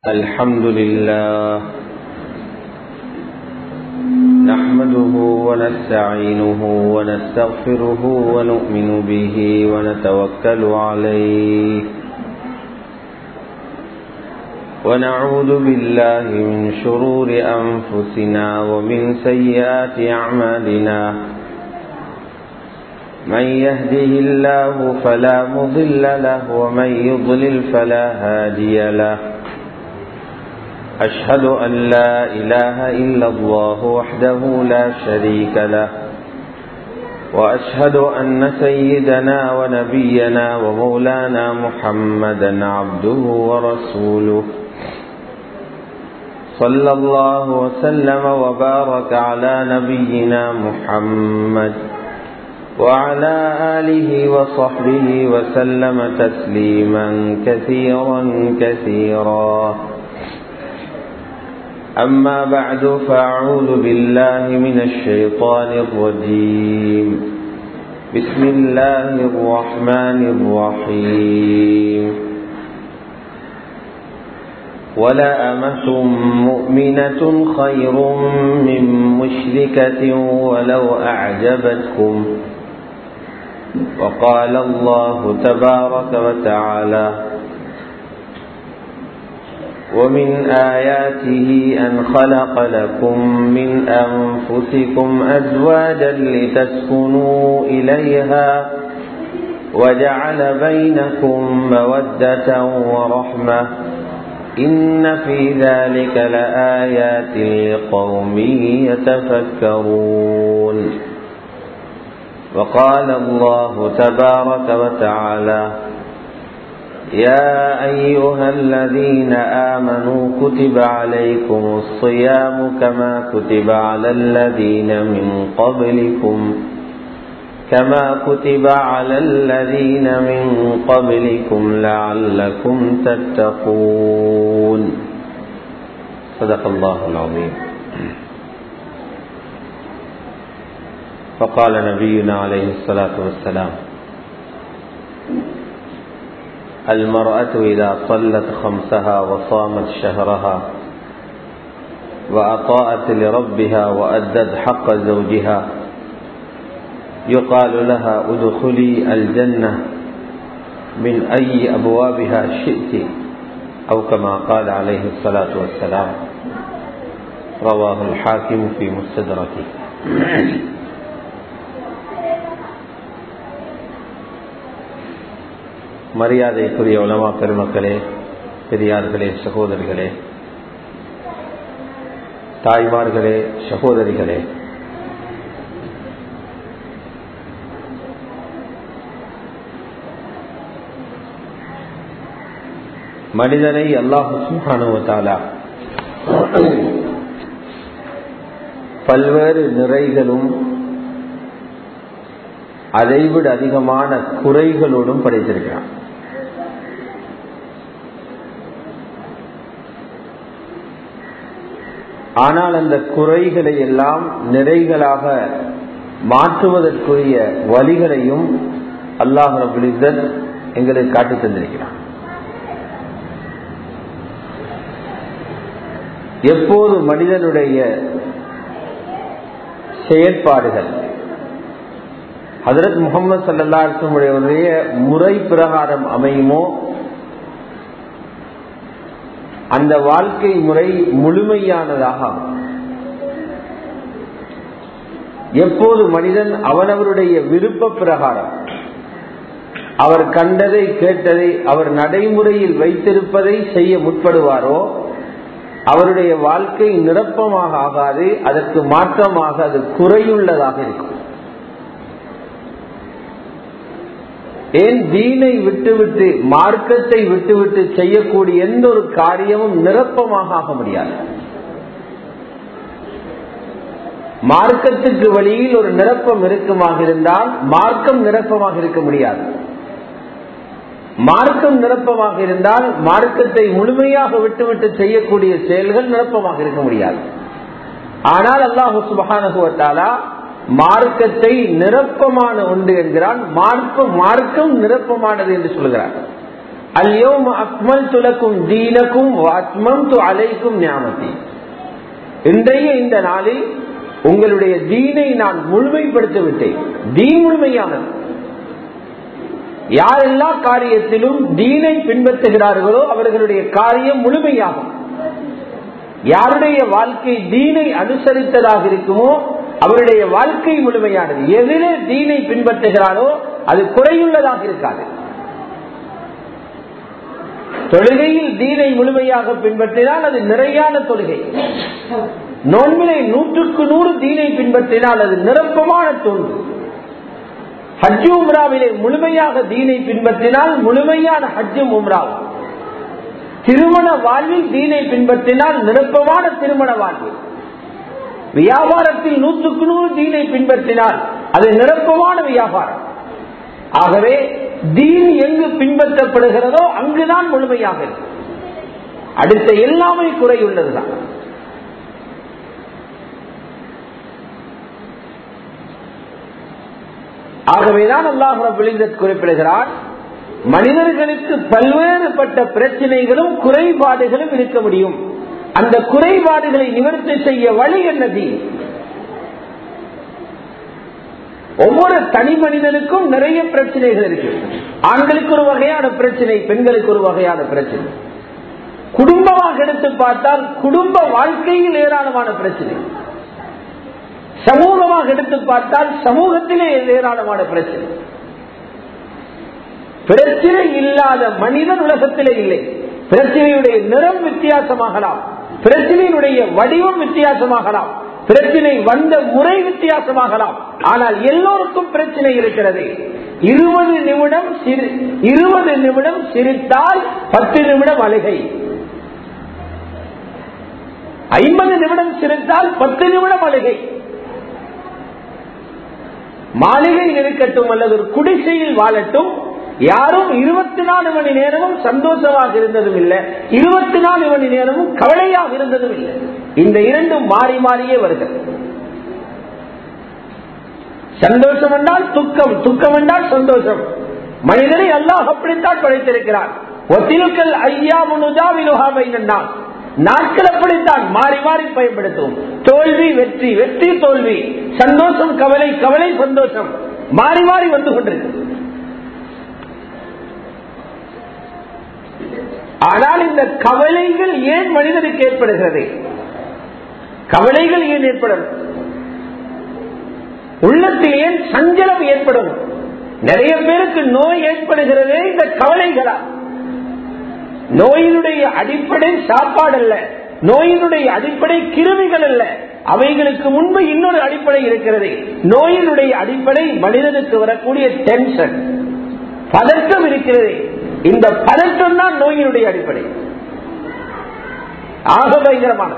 الحمد لله نحمده ونستعينه ونستغفره ونؤمن به ونتوكل عليه ونعوذ بالله من شرور أنفسنا ومن سيئات أعمالنا من يهده الله فلا مضل له ومن يضلل فلا هادي له أشهد أن لا إله إلا الله وحده لا شريك له وأشهد أن سيدنا ونبينا ومولانا محمدا عبده ورسوله صلى الله وسلم وبارك على نبينا محمد وعلى آله وصحبه وسلم تسليما كثيرا كثيرا أما بعد فأعوذ بالله من الشيطان الرجيم بسم الله الرحمن الرحيم ولا أمة مؤمنة خير من مشركة ولو أعجبتكم وقال الله تبارك وتعالى ومن آياته أن خلق لكم من أنفسكم أزواجا لتسكنوا إليها وجعل بينكم مودة ورحمة إن في ذلك لآيات لقوم يتفكرون وقال الله تبارك وتعالى يا أيها الذين آمنوا كتب عليكم الصيام كما كتب على الذين من قبلكم كما كتب على الذين من قبلكم لعلكم تتقون صدق الله العظيم فقال نبينا عليه الصلاة والسلام المرأة إذا صلت خمسها وصامت شهرها وأطاعت لربها وأدت حق زوجها يقال لها ادخلي الجنة من أي أبوابها شئت أو كما قال عليه الصلاة والسلام رواه الحاكم في مستدركه மரியாதைக்குரிய உலமா பெருமக்களே பெரியார்களே சகோதரிகளே தாய்மார்களே சகோதரிகளே மனிதனை அல்லாஹு சுகானுவத்தாலா பல்வேறு நிறைகளும் அதைவிட அதிகமான குறைகளோடும் படைத்திருக்கிறான் ஆனால் அந்த குறைகளை எல்லாம் நிறைகளாக மாற்றுவதற்குரிய வழிகளையும் அல்லாஹ் ரபுலிசன் எங்களுக்கு காட்டி தந்திருக்கிறான் எப்போது மனிதனுடைய செயற்பாடுகள் ஹதரத் முகமது சல்லாஹுடைய முறை பிரகாரம் அமையுமோ அந்த வாழ்க்கை முறை முழுமையானதாக எப்போது மனிதன் அவனவருடைய விருப்ப பிரகாரம் அவர் கண்டதை கேட்டதை அவர் நடைமுறையில் வைத்திருப்பதை செய்ய முற்படுவாரோ அவருடைய வாழ்க்கை நிரப்பமாக ஆகாது அதற்கு மாற்றமாக அது குறையுள்ளதாக இருக்கும் ஏன் தீனை விட்டுவிட்டு மார்க்கத்தை விட்டுவிட்டு செய்யக்கூடிய எந்த ஒரு காரியமும் நிரப்பமாக ஆக முடியாது மார்க்கத்துக்கு வழியில் ஒரு நிரப்பம் இருக்குமாக இருந்தால் மார்க்கம் நிரப்பமாக இருக்க முடியாது மார்க்கம் நிரப்பமாக இருந்தால் மார்க்கத்தை முழுமையாக விட்டுவிட்டு செய்யக்கூடிய செயல்கள் நிரப்பமாக இருக்க முடியாது ஆனால் அல்லாஹு சுபகானுவத்தாலா மார்க்கத்தை நிரப்பமான ஒன்று என்கிறான் மார்க்கம் மார்க்கம் நிரப்பமானது என்று சொல்கிறார் அல்யோம் அக்மல் துலக்கும் தீனக்கும் அத்மம் து அலைக்கும் ஞாபகத்தி இன்றைய இந்த நாளில் உங்களுடைய தீனை நான் முழுமைப்படுத்தி விட்டேன் தீன் முழுமையானது யார் எல்லா காரியத்திலும் தீனை பின்பற்றுகிறார்களோ அவர்களுடைய காரியம் முழுமையாகும் யாருடைய வாழ்க்கை தீனை அனுசரித்ததாக இருக்குமோ அவருடைய வாழ்க்கை முழுமையானது எதிரே தீனை பின்பற்றுகிறாரோ அது குறையுள்ளதாக இருக்காது தொழுகையில் தீனை முழுமையாக பின்பற்றினால் அது நிறையான தொழுகை நோன்பிலை நூற்றுக்கு நூறு தீனை பின்பற்றினால் அது நிரப்பமான தோல்வி ஹஜ்ஜு உம்ராவிலே முழுமையாக தீனை பின்பற்றினால் முழுமையான ஹஜ்ஜும் உம்ராவும் திருமண வாழ்வில் தீனை பின்பற்றினால் நிரப்பமான திருமண வாழ்வு வியாபாரத்தில் நூற்றுக்கு நூறு தீனை பின்பற்றினால் அது நிரப்பமான வியாபாரம் ஆகவே தீன் எங்கு பின்பற்றப்படுகிறதோ அங்குதான் முழுமையாக இருக்கும் அடுத்த எல்லாமே குறையுள்ளதுதான் ஆகவேதான் அல்லாஹ் ரபுலிங்கத் குறிப்பிடுகிறார் மனிதர்களுக்கு பல்வேறுபட்ட பிரச்சனைகளும் குறைபாடுகளும் இருக்க முடியும் அந்த குறைபாடுகளை நிவர்த்தி செய்ய வழி என்னது ஒவ்வொரு தனி மனிதனுக்கும் நிறைய பிரச்சனைகள் இருக்கு ஆண்களுக்கு ஒரு வகையான பிரச்சனை பெண்களுக்கு ஒரு வகையான பிரச்சனை குடும்பமாக எடுத்து பார்த்தால் குடும்ப வாழ்க்கையில் ஏராளமான பிரச்சனை சமூகமாக எடுத்து பார்த்தால் சமூகத்திலே ஏராளமான பிரச்சனை பிரச்சனை இல்லாத மனிதன் உலகத்திலே இல்லை பிரச்சனையுடைய நிறம் வித்தியாசமாகலாம் பிரச்சனையினுடைய வடிவம் வித்தியாசமாகலாம் பிரச்சனை வந்த முறை வித்தியாசமாகலாம் ஆனால் எல்லோருக்கும் பிரச்சனை இருக்கிறது இருபது நிமிடம் இருபது நிமிடம் சிரித்தால் பத்து நிமிடம் அழுகை ஐம்பது நிமிடம் சிரித்தால் பத்து நிமிடம் அழுகை மாளிகையில் இருக்கட்டும் அல்லது ஒரு குடிசையில் வாழட்டும் யாரும் இருபத்தி நாலு மணி நேரமும் சந்தோஷமாக இருந்ததும் இல்லை இருபத்தி நாலு மணி நேரமும் கவலையாக இருந்ததும் இல்லை இந்த இரண்டும் மாறி மாறியே வருகிறது சந்தோஷம் என்றால் துக்கம் துக்கம் என்றால் சந்தோஷம் மனிதனை அல்லாஹ் அப்படித்தான் படைத்திருக்கிறார் ஒத்திலுக்கள் ஐயா முனுதாவிலுகாமை நான் நாட்கள் அப்படித்தான் மாறி மாறி பயன்படுத்தும் தோல்வி வெற்றி வெற்றி தோல்வி சந்தோஷம் கவலை கவலை சந்தோஷம் மாறி மாறி வந்து கொண்டிருக்கு ஆனால் இந்த கவலைகள் ஏன் மனிதனுக்கு ஏற்படுகிறது கவலைகள் ஏன் ஏற்படும் உள்ளத்தில் ஏன் சஞ்சலம் ஏற்படும் நிறைய பேருக்கு நோய் ஏற்படுகிறதே இந்த கவலைகளா நோயினுடைய அடிப்படை சாப்பாடு அல்ல நோயினுடைய அடிப்படை கிருமிகள் அல்ல அவைகளுக்கு முன்பு இன்னொரு அடிப்படை இருக்கிறது நோயினுடைய அடிப்படை மனிதனுக்கு வரக்கூடிய டென்ஷன் பதற்றம் இருக்கிறது இந்த பதற்றம் தான் நோயினுடைய அடிப்படை ஆக பயங்கரமான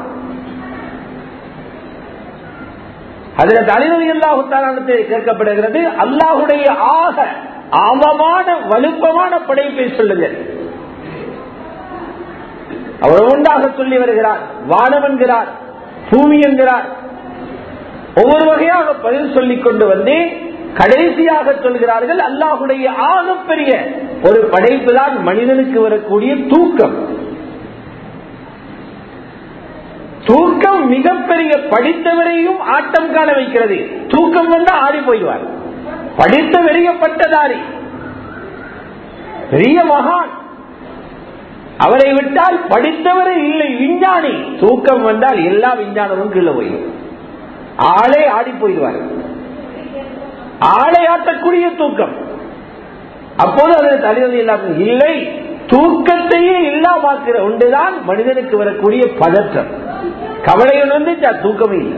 அதுல தலைவலி அல்லாஹுத்தானத்தில் கேட்கப்படுகிறது அல்லாஹுடைய ஆக ஆமமான வலுப்பமான படைப்பை சொல்லுங்கள் அவர் ஒன்றாக சொல்லி வருகிறார் வானம் என்கிறார் பூமி என்கிறார் ஒவ்வொரு வகையாக பதில் சொல்லிக் கொண்டு வந்து கடைசியாக சொல்கிறார்கள் அல்லாஹுடைய ஆகப்பெரிய ஒரு படைப்பு தான் மனிதனுக்கு வரக்கூடிய தூக்கம் தூக்கம் மிகப்பெரிய படித்தவரையும் ஆட்டம் காண வைக்கிறது தூக்கம் வந்தா ஆடி போய்வார் படித்த பெரிய பட்டதாரி பெரிய மகான் அவரை விட்டால் படித்தவரே இல்லை விஞ்ஞானி தூக்கம் வந்தால் எல்லா விஞ்ஞானமும் கீழே போயிடும் ஆளே ஆடி போயிடுவார் ஆளை ஆட்டக்கூடிய தூக்கம் அப்போது அதில் தலைவலி இல்லாம இல்லை தூக்கத்தையே இல்லாமாக்குற ஒன்றுதான் மனிதனுக்கு வரக்கூடிய பதற்றம் கவலை வந்து தூக்கமே இல்லை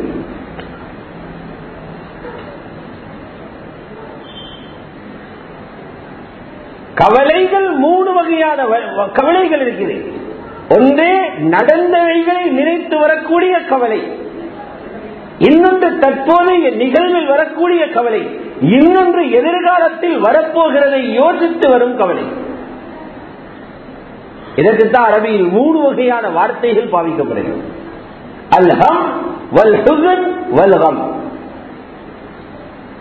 கவலைகள் மூணு வகையான கவலைகள் இருக்குது ஒன்றே நடந்தவைகளை நினைத்து வரக்கூடிய கவலை இன்னொன்று தற்போதைய நிகழ்வில் வரக்கூடிய கவலை இன்னொன்று எதிர்காலத்தில் வரப்போகிறதை யோசித்து வரும் கவலை இதற்குத்தான் அரபியில் மூணு வகையான வார்த்தைகள் பாவிக்கப்படுகிறது அல்ஹம் வல் ஹுசன் வல்ஹம்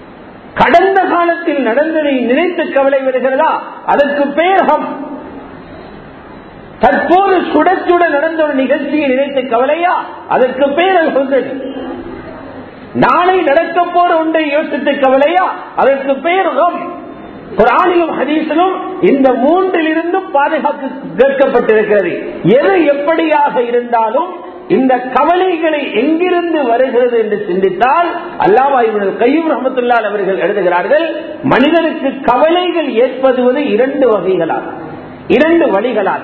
கடந்த காலத்தில் நடந்ததை நினைத்து கவலை வருகிறதா அதற்கு பேர் ஹம் தற்போது சுட சுட நடந்த ஒரு நிகழ்ச்சியை நினைத்து கவலையா அதற்கு பேர் அல்ஹுசன் நாளை நடக்க போற ஒன்றை யோசித்து கவலையா அதற்கு பேர் கம் குரானிலும் ஹதீஸிலும் இந்த மூன்றில் இருந்தும் பாதுகாப்பு கேட்கப்பட்டிருக்கிறது எது எப்படியாக இருந்தாலும் இந்த கவலைகளை எங்கிருந்து வருகிறது என்று சிந்தித்தால் அல்லாமா இவர்கள் கையும் ரஹமத்துல்லால் அவர்கள் எழுதுகிறார்கள் மனிதனுக்கு கவலைகள் ஏற்படுவது இரண்டு வகைகளால் இரண்டு வழிகளால்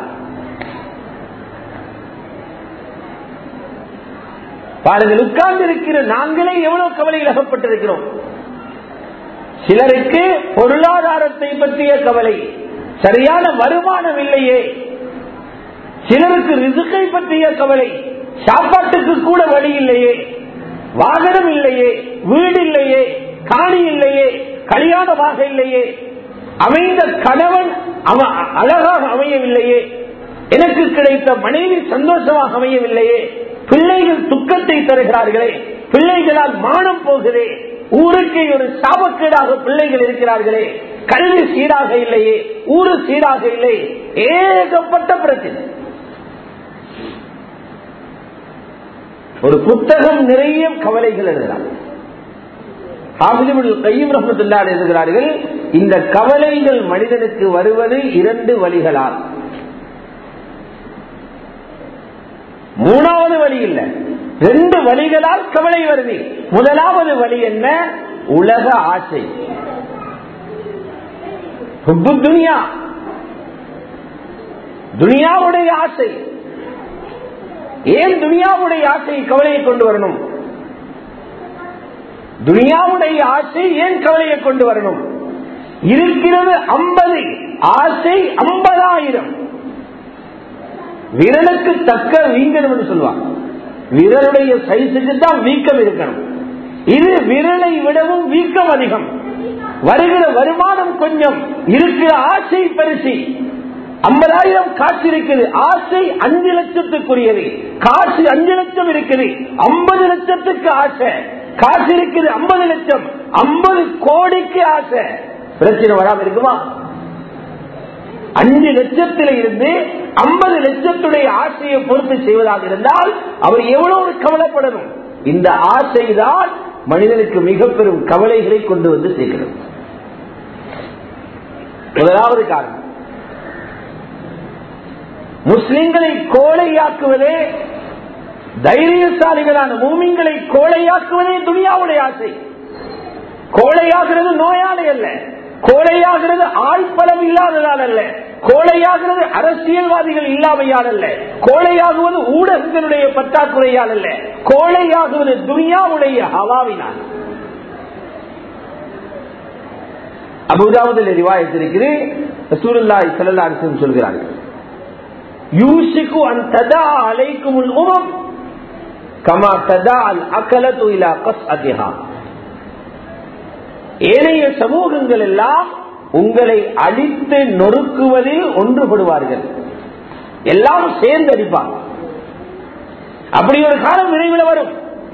பாருங்கள் உட்கார்ந்து இருக்கிற நாங்களே எவ்வளவு கவலையில் அகப்பட்டிருக்கிறோம் சிலருக்கு பொருளாதாரத்தை பற்றிய கவலை சரியான வருமானம் இல்லையே சிலருக்கு ரிசுக்கை பற்றிய கவலை சாப்பாட்டுக்கு கூட வழி இல்லையே வாகனம் இல்லையே வீடு இல்லையே காணி இல்லையே கல்யாணமாக இல்லையே அமைந்த கணவன் அவ- அழகாக அமையவில்லையே எனக்கு கிடைத்த மனைவி சந்தோஷமாக அமையவில்லையே பிள்ளைகள் துக்கத்தை தருகிறார்களே பிள்ளைகளால் மானம் போகுதே ஊருக்கு ஒரு சாபக்கேடாக பிள்ளைகள் இருக்கிறார்களே கல்வி சீராக இல்லையே ஊரு சீராக இல்லை ஏகப்பட்ட பிரச்சனை ஒரு புத்தகம் நிறைய கவலைகள் எழுதலாம் கையும் ரஹமத்துல்லா எழுதுகிறார்கள் இந்த கவலைகள் மனிதனுக்கு வருவது இரண்டு வழிகளால் மூணாவது வழி இல்ல ரெண்டு வழிகளால் கவலை வருது முதலாவது வழி என்ன உலக ஆசை ஹுப்பு துனியா துனியாவுடைய ஆசை ஏன் துனியாவுடைய ஆசை கவலையை கொண்டு வரணும் துனியாவுடைய ஆசை ஏன் கவலையை கொண்டு வரணும் இருக்கிறது ஐம்பது ஆசை ஐம்பதாயிரம் விரலுக்கு தக்க வீங்கணும் என்று சொல்லுவாங்க விரலுடைய சைஸுக்கு தான் வீக்கம் இருக்கணும் இது விரலை விடவும் வீக்கம் அதிகம் வருகிற வருமானம் கொஞ்சம் இருக்கிற ஆசை பரிசு ஐம்பதாயிரம் காசு இருக்குது ஆசை அஞ்சு லட்சத்துக்குரியது காசு அஞ்சு லட்சம் இருக்குது ஐம்பது லட்சத்துக்கு ஆசை காசு இருக்குது ஐம்பது லட்சம் ஐம்பது கோடிக்கு ஆசை பிரச்சனை வராம இருக்குமா அஞ்சு லட்சத்தில இருந்து ஐம்பது லட்சத்துடைய ஆசையை பொறுத்து செய்வதாக இருந்தால் அவர் எவ்வளவு கவலைப்படணும் இந்த ஆசைதான் மனிதனுக்கு மிக பெரும் கவலைகளை கொண்டு வந்து சேர்க்கிறது முதலாவது காரணம் முஸ்லிம்களை கோழையாக்குவதே தைரியசாலிகளான மூமிங்களை கோழையாக்குவதே துனியாவுடைய ஆசை கோழையாகிறது நோயாளி அல்ல கோழையாகிறது ஆழ்பலம் இல்லாததால் அல்ல கோழையாகிறது அரசியல்வாதிகள் இல்லாமையால் அல்ல கோழையாகுவது ஊடகங்களுடைய பற்றாக்குறையால் அல்ல கோழையாகுவது துனியாவுடைய ஹவாவினால் அபுதாபுதில் ரிவாயத்திருக்கிறது ரசூலுல்லாஹி ஸல்லல்லாஹு அலைஹி வஸல்லம் சொல்கிறார்கள் யூசிக்கு அன் ததா அலைக்குமுல் உமம் கமா ததா அல் அகலத்து இலா கஸ்அதிஹா ஏனைய சமூகங்கள் எல்லாம் உங்களை அழித்து நொறுக்குவதில் ஒன்றுபடுவார்கள் எல்லாம் சேர்ந்து அடிப்பாங்க அப்படி ஒரு காலம் விரைவில் வரும்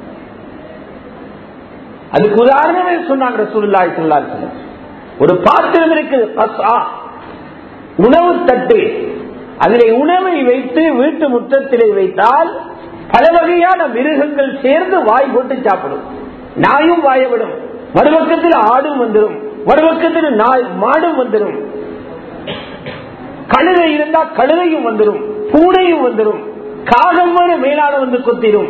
அதுக்கு உதாரணமே சொன்னாங்க ரசூலுல்லாஹி ஸல்லல்லாஹு அலைஹி வஸல்லம் ஒரு பாத்திரம் இருக்குது கஸ்ஆ உணவு தட்டு அதிலே உணவை வைத்து வீட்டு முற்றத்திலே வைத்தால் பல வகையான மிருகங்கள் சேர்ந்து வாய் போட்டு சாப்பிடும் நாயும் வாயவிடும் மறுபக்கத்தில் ஆடும் வந்துடும் மறுபக்கத்தில் நாய் மாடும் வந்துடும் கழுதை இருந்தா கழுதையும் வந்துடும் பூனையும் வந்துடும் காகம் வர மேலான வந்து கொத்திடும்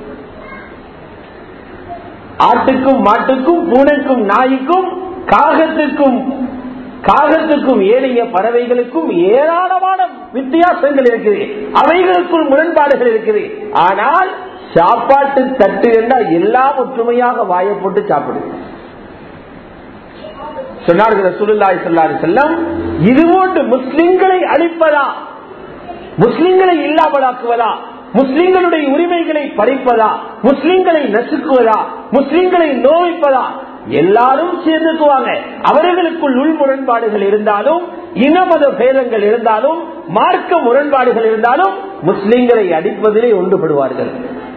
ஆட்டுக்கும் மாட்டுக்கும் பூனைக்கும் நாய்க்கும் காகத்துக்கும் காகத்துக்கும் ஏனைய பறவைகளுக்கும் ஏராளமான வித்தியாசங்கள் இருக்குது அவைகளுக்குள் முரண்பாடுகள் இருக்குது ஆனால் சாப்பாட்டு தட்டு என்றால் எல்லாம் ஒற்றுமையாக வாயை போட்டு சாப்பிடும் சொன்னார்கள் ரசூலுல்லாஹி ஸல்லல்லாஹு அலைஹி வஸல்லம் இது போன்று முஸ்லிம்களை அழிப்பதா முஸ்லிம்களை இல்லாமலாக்குவதா முஸ்லிம்களுடைய உரிமைகளை பறிப்பதா முஸ்லிம்களை நசுக்குவதா முஸ்லிம்களை நோய்ப்பதா எல்லாரும் சேர்ந்துக்குவாங்க அவர்களுக்குள் உள் முரண்பாடுகள் இருந்தாலும் இனமத பேதங்கள் இருந்தாலும் மார்க்க முரண்பாடுகள் இருந்தாலும் முஸ்லிம்களை அடிப்பதிலே ஒன்றுபடுவார்கள்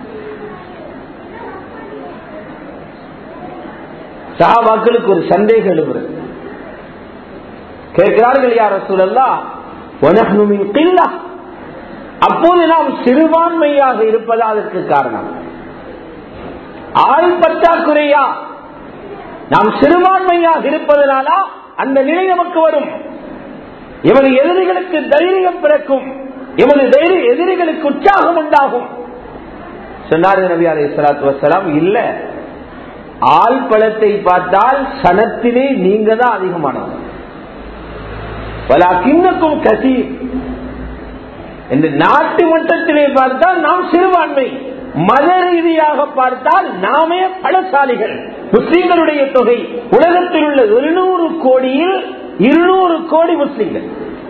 சஹாபாக்களுக்கு ஒரு சந்தேகம் எழுப்புறது கேட்கிறார்கள் யார் சூழல்லா அப்போது நாம் சிறுபான்மையாக இருப்பதா அதற்கு காரணம் ஆள் பற்றாக்குறையா நாம் சிறுபான்மையாக இருப்பதனாலா அந்த நிலை நமக்கு வரும் எமது எதிரிகளுக்கு தைரியம் பிறக்கும் எமது தைரிய எதிரிகளுக்கு உற்சாகம் உண்டாகும் சொன்னார் நபி அலி சலாத்து வசலாம் இல்ல ஆள் பழத்தை பார்த்தால் சனத்திலே நீங்க தான் அதிகமானவங்க பல கிண்ணக்கும் கசீர் என்று நாட்டு மட்டத்திலே பார்த்தால் நாம் சிறுபான்மை மத ரீதியாக பார்த்தால் நாமே பலசாலிகள் முஸ்லிம்களுடைய தொகை உலகத்தில் உள்ள இருநூறு கோடியில் இருநூறு கோடி முஸ்லிம்கள்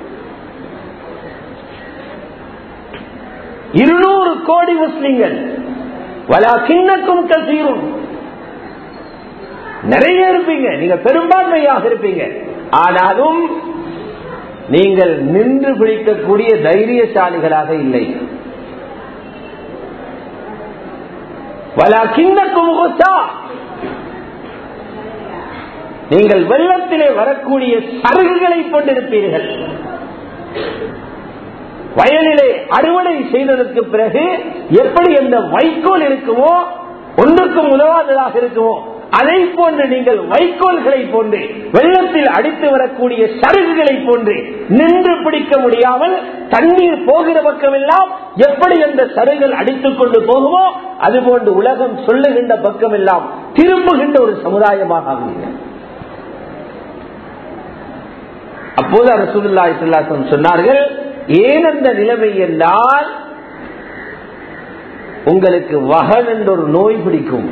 இருநூறு கோடி முஸ்லிம்கள் வலா கிண்ணக்கும் கசீரும் நிறைய இருப்பீங்க நீங்க பெரும்பான்மையாக இருப்பீங்க ஆனாலும் நீங்கள் நின்று பிடிக்கக்கூடிய தைரியசாலிகளாக இல்லை வலா கிண்ணக்கும் நீங்கள் வெள்ளத்திலே வரக்கூடிய சருகுகளை கொண்டிருப்பீர்கள் வயலிலே அறுவடை செய்ததற்கு பிறகு எப்படி அந்த வைக்கோல் இருக்குமோ ஒன்றுக்கும் உதவாததாக இருக்குமோ அதை போன்று நீங்கள் வைக்கோல்களை போன்று வெள்ளத்தில் அடித்து வரக்கூடிய சருகுகளை போன்று நின்று பிடிக்க முடியாமல் தண்ணீர் போகிற பக்கமெல்லாம் எப்படி அந்த சருகுகள் அடித்துக் கொண்டு போகுமோ அதுபோன்று உலகம் சொல்லுகின்ற பக்கமெல்லாம் திரும்புகின்ற ஒரு சமுதாயமாக ஆகுங்கள் அப்போது அரசுல்லா இஸ்லாசம் சொன்னார்கள் ஏன் அந்த நிலைமை என்றால் உங்களுக்கு வகன் என்ற ஒரு நோய் பிடிக்கும்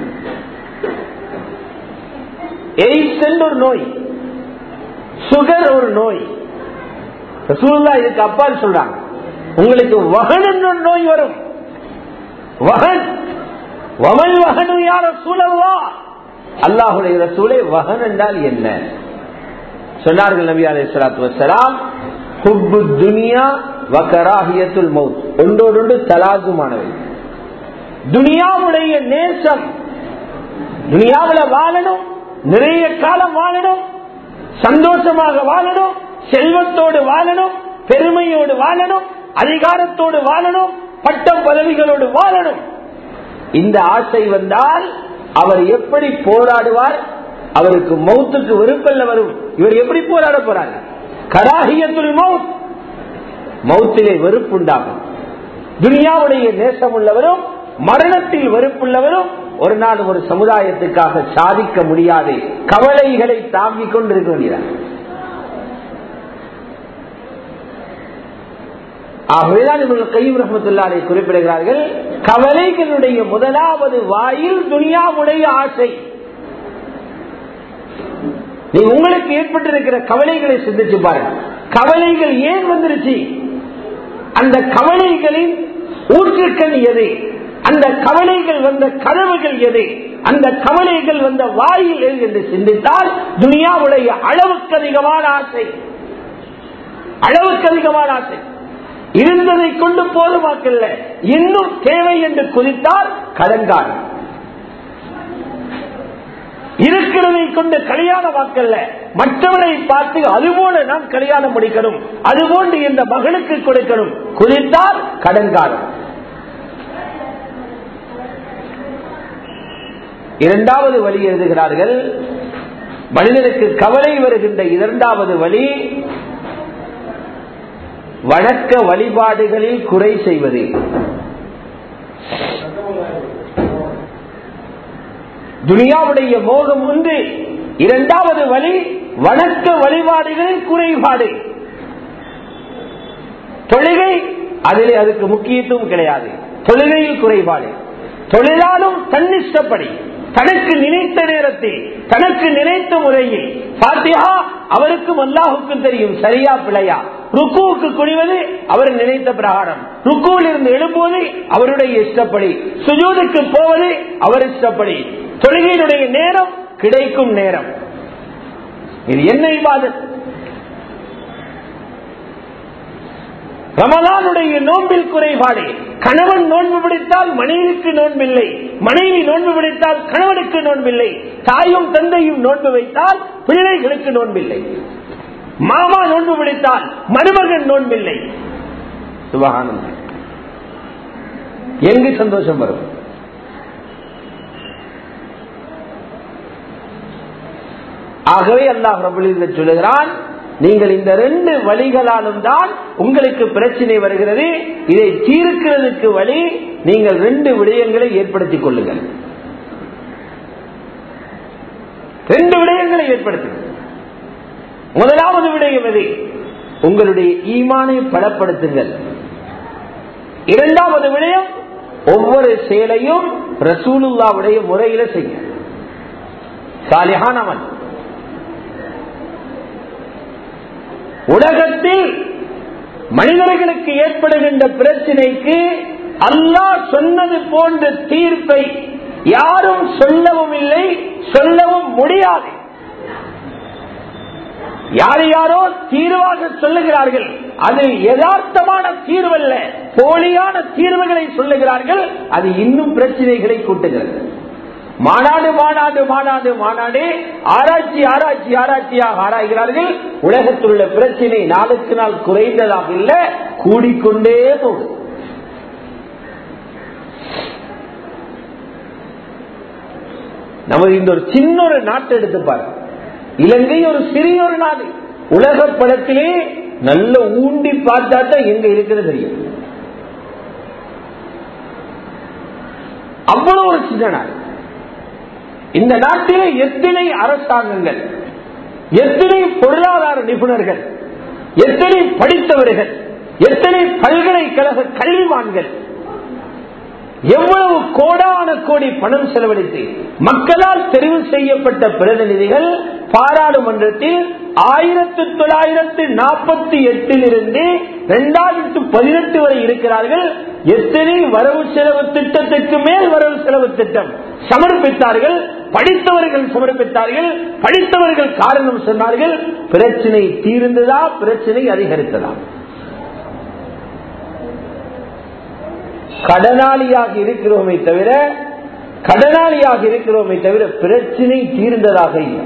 எய்ட்ஸ் என்ற ஒரு நோய் சுகர் ஒரு நோய் ரசூல்லா இதுக்கு அப்பால் சொல்றாங்க உங்களுக்கு வகன் என்ற ஒரு நோய் வரும் வகன் வமல் வகனு யார சூழல்வா அல்லாஹுடைய ரசூலை வகன் என்றால் என்ன சொன்னார்கள் நபி அலி சலாத்து வசலாம் ஹுப்பு துனியா வக்கராகியத்துல் மவுத் ஒன்றோடொன்று தலாகுமானவை துனியாவுடைய நேசம் துனியாவில் வாழணும் நிறைய காலம் வாழணும் சந்தோஷமாக வாழணும் செல்வத்தோடு வாழணும் பெருமையோடு வாழணும் அதிகாரத்தோடு வாழணும் பட்ட பதவிகளோடு வாழணும் இந்த ஆசை வந்தால் அவர் எப்படி போராடுவார் அவருக்கு மௌத்துக்கு வெறுப்பல்ல வரும் இவர் எப்படி போராட போறாங்க கராகியத்துல் மவுத் மௌத்திலே வெறுப்புண்டாகும் துனியாவுடைய நேசம் உள்ளவரும் மரணத்தில் வெறுப்புள்ளவரும் ஒரு நாள் ஒரு சமுதாயத்துக்காக சாதிக்க முடியாது கவலைகளை தாங்கிக் கொண்டிருக்க வேண்டியதான் ஆகவேதான் இவர்கள் கையும் ரஹமத்துல்லாரை குறிப்பிடுகிறார்கள் கவலைகளுடைய முதலாவது வாயில் துனியாவுடைய ஆசை நீ உங்களுக்கு ஏற்பட்டிருக்கிற கவலைகளை சிந்திச்சு பாருங்க கவலைகள் ஏன் வந்துருச்சு அந்த கவலைகளின் ஊற்றுக்கள் எது அந்த கவலைகள் வந்த கதவுகள் எது அந்த கவலைகள் வந்த வாயில் எது என்று சிந்தித்தால் துனியாவுடைய அளவுக்கு அதிகமான ஆசை அளவுக்கு அதிகமான ஆசை இருந்ததை கொண்டு போதுமாக்கல்ல இன்னும் தேவை என்று குறித்தால் கடன்காரன் இருக்கிறதை கொண்டு கல்யாண வாக்கல்ல மற்றவரை பார்த்து அதுபோல நாம் கல்யாணம் முடிக்கணும் அதுபோன்று இந்த மகனுக்கு கொடுக்கணும் குறித்தால் கடன்காரன் இரண்டாவது வழி எழுதுகிறார்கள் மனிதனுக்கு கவலை வருகின்ற இரண்டாவது வழி வணக்க வழிபாடுகளில் குறை செய்வது துனியாவுடைய மோகம் ஒன்று இரண்டாவது வழி வணக்க வழிபாடுகளில் குறைபாடு தொழுகை அதிலே அதுக்கு முக்கியத்துவம் கிடையாது தொழுகையில் குறைபாடு தொழிலாலும் தன்னிஷ்டப்படி தனக்கு நினைத்த நேரத்தில் தனக்கு நினைத்த முறையில் பாத்தியா அவருக்கும் அல்லாஹுக்கும் தெரியும் சரியா பிழையா ருக்குவுக்கு குனிவது அவர் நினைத்த பிரகாரம் ருக்குவில் இருந்து எழுப்புவது அவருடைய இஷ்டப்படி சுஜூதுக்கு போவது அவர் இஷ்டப்படி தொழுகையினுடைய நேரம் கிடைக்கும் நேரம் இது என்ன இபாதத் ரமலானுடைய நோன்பில் குறைபாடு கணவன் நோன்பு பிடித்தால் மனைவிக்கு நோன்பில்லை மனைவி நோன்பு பிடித்தால் கணவனுக்கு நோன்பில்லை தாயும் தந்தையும் நோன்பு வைத்தால் பிள்ளைகளுக்கு நோன்பில்லை மாமா நோன்பு பிடித்தால் மருமகன் நோன்பில்லை சுபகானந்தம் எங்கு சந்தோஷம் வரும் ஆகவே அல்லாஹ் ரபுல் சொல்லுகிறான் நீங்கள் இந்த ரெண்டு வழிகளாலும் தான் உங்களுக்கு பிரச்சனை வருகிறது இதை தீர்க்கிறதுக்கு வழி நீங்கள் ரெண்டு விடயங்களை ஏற்படுத்திக் கொள்ளுங்கள் ரெண்டு விடயங்களை ஏற்படுத்துங்கள் முதலாவது விடயம் எது உங்களுடைய ஈமானை பலப்படுத்துங்கள் இரண்டாவது விடயம் ஒவ்வொரு செயலையும் ரசூலுல்லாவுடைய முறையில செய்ய சாலிஹான் அவன் உலகத்தில் மனிதர்களுக்கு ஏற்படுகின்ற பிரச்சனைக்கு அல்லாஹ் சொன்னது போன்ற தீர்ப்பை யாரும் சொல்லவும் இல்லை சொல்லவும் முடியாது யார் யாரோ தீர்வாக சொல்லுகிறார்கள் அது யதார்த்தமான தீர்வல்ல போலியான தீர்வுகளை சொல்லுகிறார்கள் அது இன்னும் பிரச்சனைகளை கூட்டுகிறது மாநாடு மாநாடு மாநாடு மாநாடு ஆராய்ச்சி ஆராய்ச்சி ஆராய்ச்சியாக ஆராய்கிறார்கள் உலகத்தில் உள்ள பிரச்சனை நாளுக்கு நாள் குறைந்ததாக இல்ல கூடிக்கொண்டே போகுது நமது இந்த ஒரு சின்ன ஒரு நாட்டை எடுத்து பாருங்க இலங்கை ஒரு சிறிய ஒரு நாடு உலக படத்திலே நல்ல ஊண்டி பார்த்தா தான் எங்க இருக்கிறது தெரியும் அவ்வளவு ஒரு சின்ன நாடு இந்த நாட்டிலே எத்தனை அரசாங்கங்கள் எத்தனை பொருளாதார நிபுணர்கள் எத்தனை படித்தவர்கள் எத்தனை பல்கலைக்கழக கல்விமான்கள் எவ்வளவு கோடான கோடி பணம் செலவழித்து மக்களால் தெரிவு செய்யப்பட்ட பிரதிநிதிகள் பாராளுமன்றத்தில் ஆயிரத்தி தொள்ளாயிரத்தி நாற்பத்தி எட்டில் இருந்து இரண்டாயிரத்தி பதினெட்டு வரை இருக்கிறார்கள் எத்தனை வரவு செலவு திட்டத்திற்கு மேல் வரவு செலவு திட்டம் சமர்ப்பித்தார்கள் படித்தவர்கள் சமர்ப்பித்தார்கள் படித்தவர்கள் காரணம் சொன்னார்கள் பிரச்சனை தீர்ந்ததா பிரச்சனை அதிகரித்ததா கடனாளியாக இருக்கிறோமே தவிர கடனாளியாக இருக்கிறோமே தவிர பிரச்சனை தீர்ந்ததாக இல்லை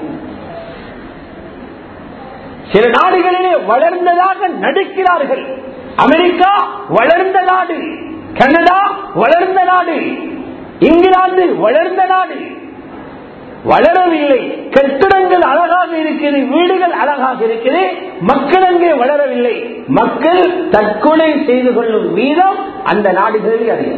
சில நாடுகளிலே வளர்ந்ததாக நடிக்கிறார்கள் அமெரிக்கா வளர்ந்த நாடு கனடா வளர்ந்த நாடு இங்கிலாந்து வளர்ந்த நாடு வளரவில்லை கட்டிடங்கள் அழகாக இருக்கிறது வீடுகள் அழகாக இருக்கிறது மக்கள் அங்கே வளரவில்லை மக்கள் தற்கொலை செய்து கொள்ளும் வீதம் அந்த நாடுகளில் அதிகம்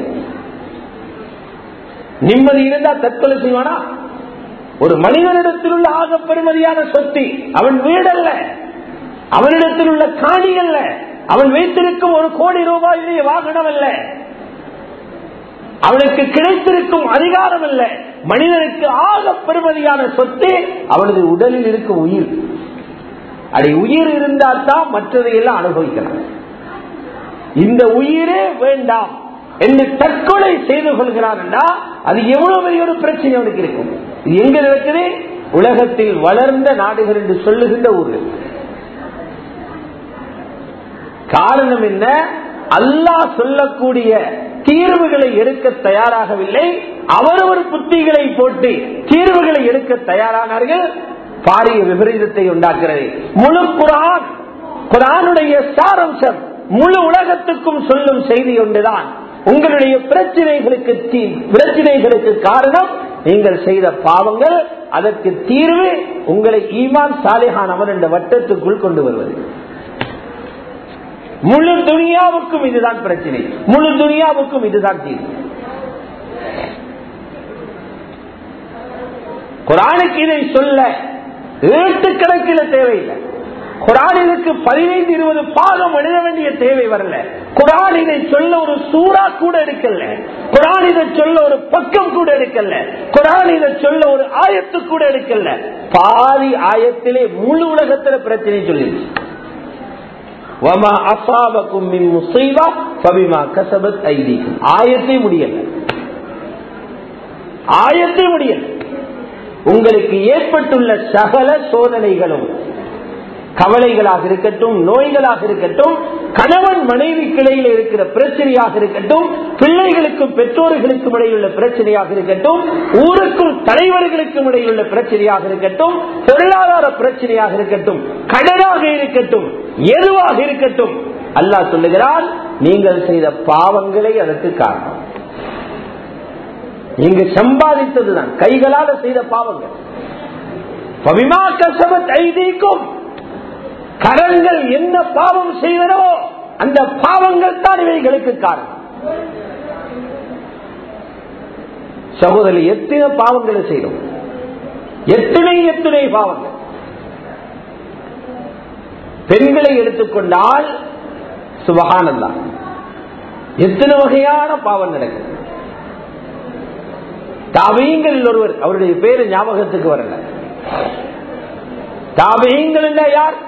நிம்மதி இருந்தா தற்கொலை செய்வானா ஒரு மனிதனிடத்தில் உள்ள ஆக பெருமதியான சொத்து அவன் வீடல்ல அவனிடத்தில் உள்ள காணி அல்ல அவன் வைத்திருக்கும் ஒரு கோடி ரூபாயிலேயே வாகனம் அல்ல அவனுக்கு கிடைத்திருக்கும் அதிகாரம் அல்ல மனிதனுக்கு ஆக பெருமதியான சொத்து அவனது உடலில் இருக்கும் உயிர் அதை உயிர் இருந்தால் தான் மற்றதையெல்லாம் அனுபவிக்கலாம் இந்த உயிரே வேண்டாம் என்று தற்கொலை செய்து கொள்கிறான் அது எவ்வளவு பெரிய ஒரு பிரச்சனை அவனுக்கு இருக்கும் இது எங்க நடக்குது உலகத்தில் வளர்ந்த நாடுகள் என்று சொல்லுகின்ற ஊர்கள் காரணம் என்ன அல்லாஹ் சொல்லக்கூடிய தீர்வுகளை எடுக்க தயாராகவில்லை அவரவர் புத்திகளை போட்டு தீர்வுகளை எடுக்க தயாரானார்கள் பாரிய விபரீதத்தை உண்டாக்குறது முழு குரான் குரானுடைய சாரம்சம் முழு உலகத்துக்கும் சொல்லும் செய்தி ஒன்றுதான் உங்களுடைய பிரச்சனைகளுக்கு பிரச்சனைகளுக்கு காரணம் நீங்கள் செய்த பாவங்கள் அதற்கு தீர்வு உங்களை ஈமான் சாலிஹான் அவன் என்ற வட்டத்துக்குள் கொண்டு வருவது முழு துனியாவுக்கும் இதுதான் பிரச்சனை முழு துனியாவுக்கும் இதுதான் தீர்வு குரானுக்கு இதை சொல்ல ஏட்டு கணக்கில் தேவையில்லை குரான் இதுக்கு பதினைந்து இருபது பாகம் எழுத வேண்டிய தேவை வரல குரான் இதை சொல்ல ஒரு சூறா கூட எடுக்கல குரான் இதை சொல்ல ஒரு பக்கம் கூட எடுக்கல குரான் இதை சொல்ல ஒரு ஆயத்து கூட எடுக்கல பாதி ஆயத்திலே முழு உலகத்துல பிரச்சனை சொல்லிடுச்சு ஆயத்தை முடியல ஆயத்தை முடியல உங்களுக்கு ஏற்பட்டுள்ள சகல சோதனைகளும் கவலைகளாக இருக்கட்டும் நோய்களாக இருக்கட்டும் கணவன் மனைவி கிளையில் இருக்கிற பிரச்சனையாக இருக்கட்டும் பிள்ளைகளுக்கும் பெற்றோர்களுக்கும் இடையிலுள்ள பிரச்சனையாக இருக்கட்டும் ஊருக்கும் தலைவர்களுக்கும் இடையிலுள்ள பிரச்சனையாக இருக்கட்டும் பொருளாதார பிரச்சனையாக இருக்கட்டும் கடனாக இருக்கட்டும் எதுவாக இருக்கட்டும் அல்லாஹ் சொல்லுகிறான் நீங்கள் செய்த பாவங்களே அதற்கு காரணம் நீங்க சம்பாதித்ததுதான் கைகளால செய்த பாவங்கள் பவிமா கசபத் ஐதீக்கும் கரங்கள் என்ன பாவம் செய்வனோ அந்த பாவங்கள் தான் இவைகளுக்கு காரணம் சகோதரி எத்தனை பாவங்களை செய்யணும் எத்தனை எத்தனை பாவங்கள் பெண்களை எடுத்துக்கொண்டால் சுபகானந்தா எத்தனை வகையான பாவம் நடக்குது தாபியங்கள் ஒருவர் அவருடைய பேரு ஞாபகத்துக்கு வரல தாபியங்கள் யார்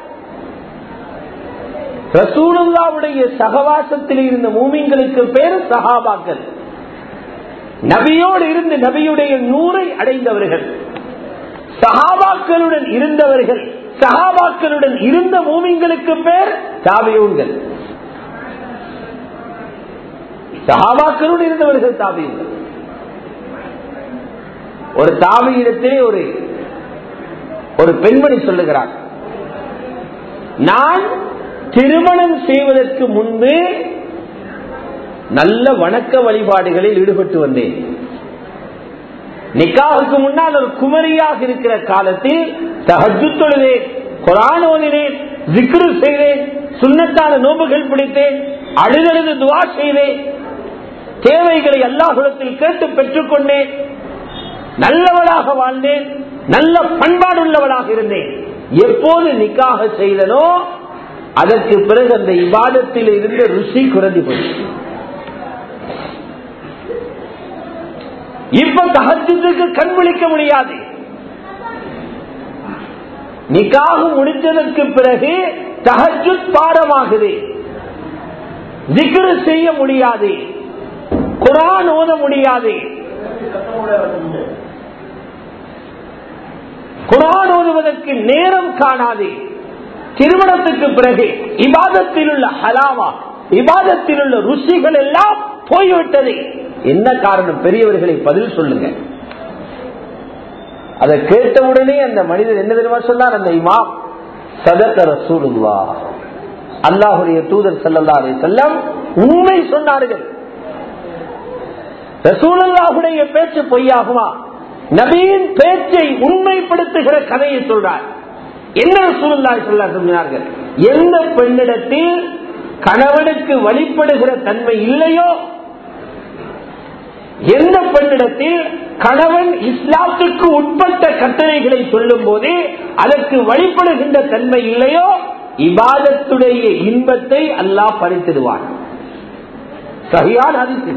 ரசூலுல்லாவுடைய சகவாசத்தில் இருந்த மூமிங்களுக்கு பேரு சகாபாக்கள் நபியோடு இருந்து நபியுடைய நூறை அடைந்தவர்கள் சகாபாக்களுடன் இருந்தவர்கள் சகாபாக்களுடன் இருந்த மூமிங்களுக்கு பேர் தாபியூன்கள் சகாபாக்களுடன் இருந்தவர்கள் தாபியூன்கள் ஒரு தாபியிடத்திலே ஒரு ஒரு பெண்மணி சொல்லுகிறார் நான் திருமணம் செய்வதற்கு முன்பு நல்ல வணக்க வழிபாடுகளில் ஈடுபட்டு வந்தேன் நிக்காவுக்கு முன்னால் ஒரு குமரியாக இருக்கிற காலத்தில் தகஜு தொழுதேன் குரான் ஓதினேன் விக்ரு செய்தேன் சுண்ணத்தான நோம்புகள் பிடித்தேன் அழுதழுது துவா செய்தேன் தேவைகளை அல்லாஹுலத்தில் கேட்டு பெற்றுக்கொண்டேன் நல்லவளாக வாழ்ந்தேன் நல்ல பண்பாடு உள்ளவளாக இருந்தேன் எப்போது நிக்காக செய்தனோ அதற்கு பிறகு அந்த இவாதத்தில் இருந்த ருசி குறைந்து போயிடுச்சு இப்ப தகஜத்துக்கு கண் விழிக்க முடியாது நிக்காக முடித்ததற்கு பிறகு தகஜுத் பாடமாகுது திக்ரு செய்ய முடியாது குரான் ஓத முடியாது குரான் ஓதுவதற்கு நேரம் காணாது திருமணத்துக்கு பிறகு இபாதத்தில் உள்ள ஹலாவா இபாதத்தில் உள்ள ருசிகள் எல்லாம் போய்விட்டது என்ன காரணம் பெரியவர்களை பதில் சொல்லுங்க அதை கேட்டவுடனே அந்த மனிதர் என்ன தெரியுமா சொன்னார் அந்த இமாம் சதக்க ரசூலுல்லா அல்லாஹுடைய தூதர் செல்லல்லாரே செல்லம் உண்மை சொன்னார்கள் ரசூலுல்லாஹுடைய பேச்சு பொய்யாகுமா நபியின் பேச்சை உண்மைப்படுத்துகிற கதையை சொல்றார் என்ன ரசூலுல்லாஹி சொல்லா சொன்னார்கள் எந்த பெண்ணிடத்தில் கணவனுக்கு வழிபடுகிற தன்மை இல்லையோ எந்த பெண்ணிடத்தில் கணவன் இஸ்லாத்துக்கு உட்பட்ட கட்டளைகளை சொல்லும் போது அதற்கு வழிபடுகின்ற தன்மை இல்லையோ இபாதத்துடைய இன்பத்தை அல்லாஹ் பறித்திடுவான் சரியான அதிர்ச்சி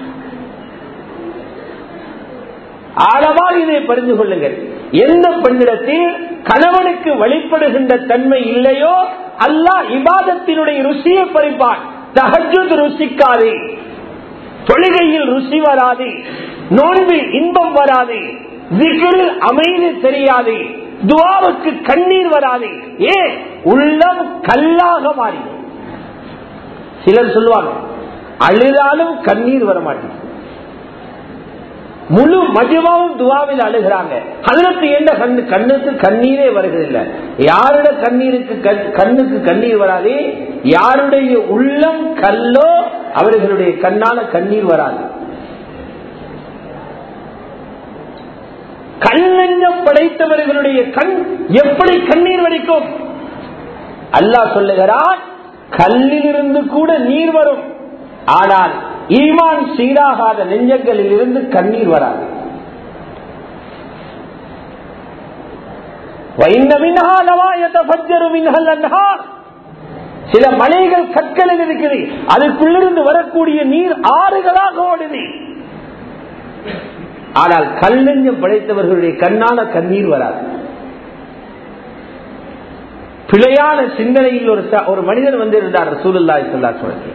ஆழமாக இதை புரிந்து கொள்ளுங்கள் எந்த பெண்ணிடத்தில் கணவனுக்கு வழிபடுகின்ற தன்மை இல்லையோ அல்லாஹ் இபாதத்தினுடைய ருசியை பறிப்பான் தகஜுத் ருசிக்காது தொழுகையில் ருசி வராது நோன்பில் இன்பம் வராது விகிரில் அமைதி தெரியாது துவாவுக்கு கண்ணீர் வராது ஏ உள்ளம் கல்லாக மாறி சிலர் சொல்லுவாங்க அழுதாலும் கண்ணீர் வர மாட்டேங்குது முழு மஜமாவும் துவாவில் அழுகிறாங்க அதற்கு என்ன கண்ணு கண்ணுக்கு கண்ணீரே வருகிறதில்லை யாருடைய கண்ணீருக்கு கண்ணுக்கு கண்ணீர் வராது யாருடைய உள்ளம் கல்லோ அவர்களுடைய கண்ணால கண்ணீர் வராது கல்லஞ்சம் படைத்தவர்களுடைய கண் எப்படி கண்ணீர் வடிக்கும் அல்லாஹ் சொல்லுகிறான் கல்லிலிருந்து கூட நீர் வரும் ஆனால் ஈமான் சீராகாத நெஞ்சங்களில் இருந்து கண்ணீர் வராது சில மலைகள் கற்களில் இருக்குது அதுக்குள்ளிருந்து வரக்கூடிய நீர் ஆறுகளாக ஓடுது ஆனால் கல்லெஞ்சம் படைத்தவர்களுடைய கண்ணால கண்ணீர் வராது பிழையான சிந்தனையில் ஒரு ஒரு மனிதன் வந்திருந்தார் சூழல்லாய் சொல்லா சொல்ல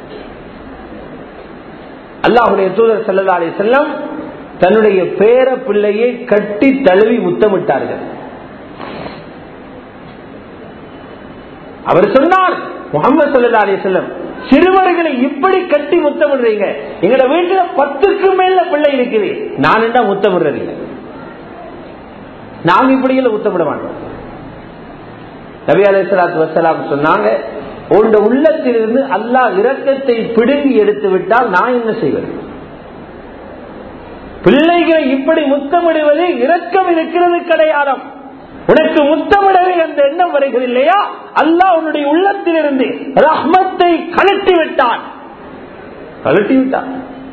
அல்லாஹுடைய தூதர் செல்லல்லா அலி செல்லம் தன்னுடைய பேர பிள்ளையை கட்டி தழுவி முத்தமிட்டார்கள் அவர் சொன்னார் முகமது சல்லா அலி செல்லம் சிறுவர்களை இப்படி கட்டி முத்தமிடுறீங்க எங்களோட வீட்டுல பத்துக்கு மேல பிள்ளை இருக்குது நான் என்ன முத்தமிடுறது நாங்க இப்படி எல்லாம் முத்தமிட மாட்டோம் நபி அலிசலாத்து வசலாம் சொன்னாங்க உங்க உள்ளத்திலிருந்து அல்லாஹ் இரக்கத்தை பிடுங்கி எடுத்து விட்டால் நான் என்ன செய்வது பிள்ளைகளை இப்படி முத்தமிடுவது இரக்கம் இருக்கிறது கிடையாதம் உனக்கு முத்தமிடவே அந்த எண்ணம் வருகிறது இல்லையா அல்லாஹ் உன்னுடைய உள்ளத்திலிருந்து ரஹ்மத்தை கலட்டி விட்டான் கலட்டி விட்டான்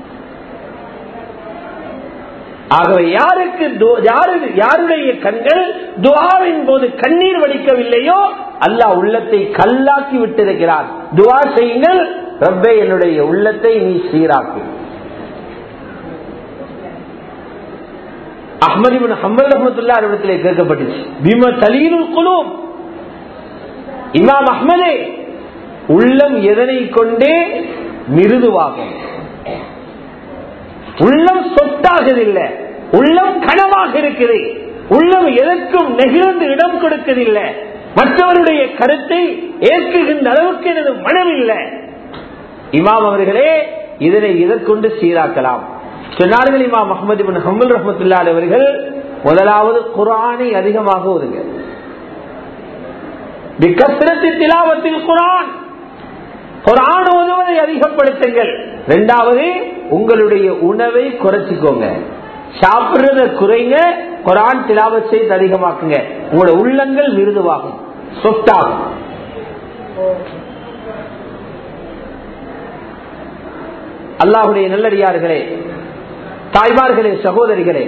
ஆகவே யாருக்கு து- யாரு- யாருடைய கண்கள் துவாவின் போது கண்ணீர் வடிக்கவில்லையோ அல்லாஹ் உள்ளத்தை கல்லாக்கி விட்டிருக்கிறார் துவா செய்யுங்கள் ரப்பே என்னுடைய உள்ளத்தை நீ சீராக்கு அஹ்மது இப்னு ஹம்பல் ரஹ்மத்துல்லாஹி அலைஹி இடத்திலே கேட்கப்பட்டுச்சு பிம தலீனுல் குலூப் இமாம் அஹ்மதே உள்ளம் எதனை கொண்டே மிருதுவாகும் உள்ளம் சொத்தாகதில்லை உள்ளம் கனமாக இருக்குது உள்ளம் எதற்கும் நெகிழ்ந்து இடம் கொடுக்கதில்லை மற்றவருடைய கருத்தை ஏற்குகின்ற அளவுக்கு எனது மனம் இல்லை இமாம் அவர்களே இதனை இதற்கொண்டு சீராக்கலாம் சொன்னார்கள் இமாம் அஹமது பின் ஹம்பல் ரஹமத்துல்லா அவர்கள் முதலாவது குரானை அதிகமாக ஒதுங்க திலாவத்தில் குரான் குரான் ஓதுவதை அதிகப்படுத்துங்கள் இரண்டாவது உங்களுடைய உணவை குறைச்சிக்கோங்க சாப்பிடுறத குறைங்க குரான் திலாவத் செய்து அதிகமாக்குங்க உங்களோட உள்ளங்கள் மிருதுவாகும் சொத்தாகும் அல்லாஹுடைய நல்லடியார்களே தாய்மார்களே சகோதரிகளே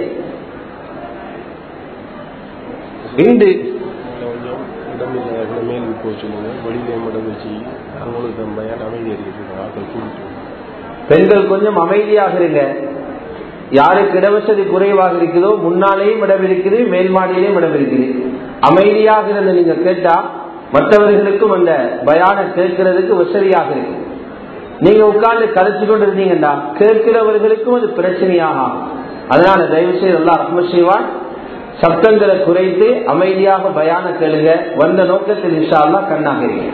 இன்று கொஞ்சம் இடமில்லை மேல் போக சொல்லுங்க வெளியிலே மட்டும் வச்சு அவங்களுக்கு நம்ம அமைதி இருக்குது ஆக்கள் கூப்பிட்டு பெண்கள் கொஞ்சம் அமைதியாக இருங்க யாருக்கு இடவசதி குறைவாக இருக்குதோ முன்னாலேயும் இடம் இருக்குது மேல் மாடியிலேயும் இடம் இருக்குது அமைதியாக இருந்து நீங்க கேட்டா மற்றவர்களுக்கும் அந்த பயான கேட்கிறதுக்கு வசதியாக இருக்கு நீங்க உட்கார்ந்து கதைச்சு கொண்டு இருந்தீங்கன்னா கேட்கிறவர்களுக்கும் அது பிரச்சனையாக ஆகும் அதனால தயவு செய்து எல்லாம் ரஹ்ம செய்வான் சப்தங்களை குறைத்து அமைதியாக பயான கேளுங்க வந்த நோக்கத்தில் இன்ஷா அல்லாஹ் கண்ணாக இருங்க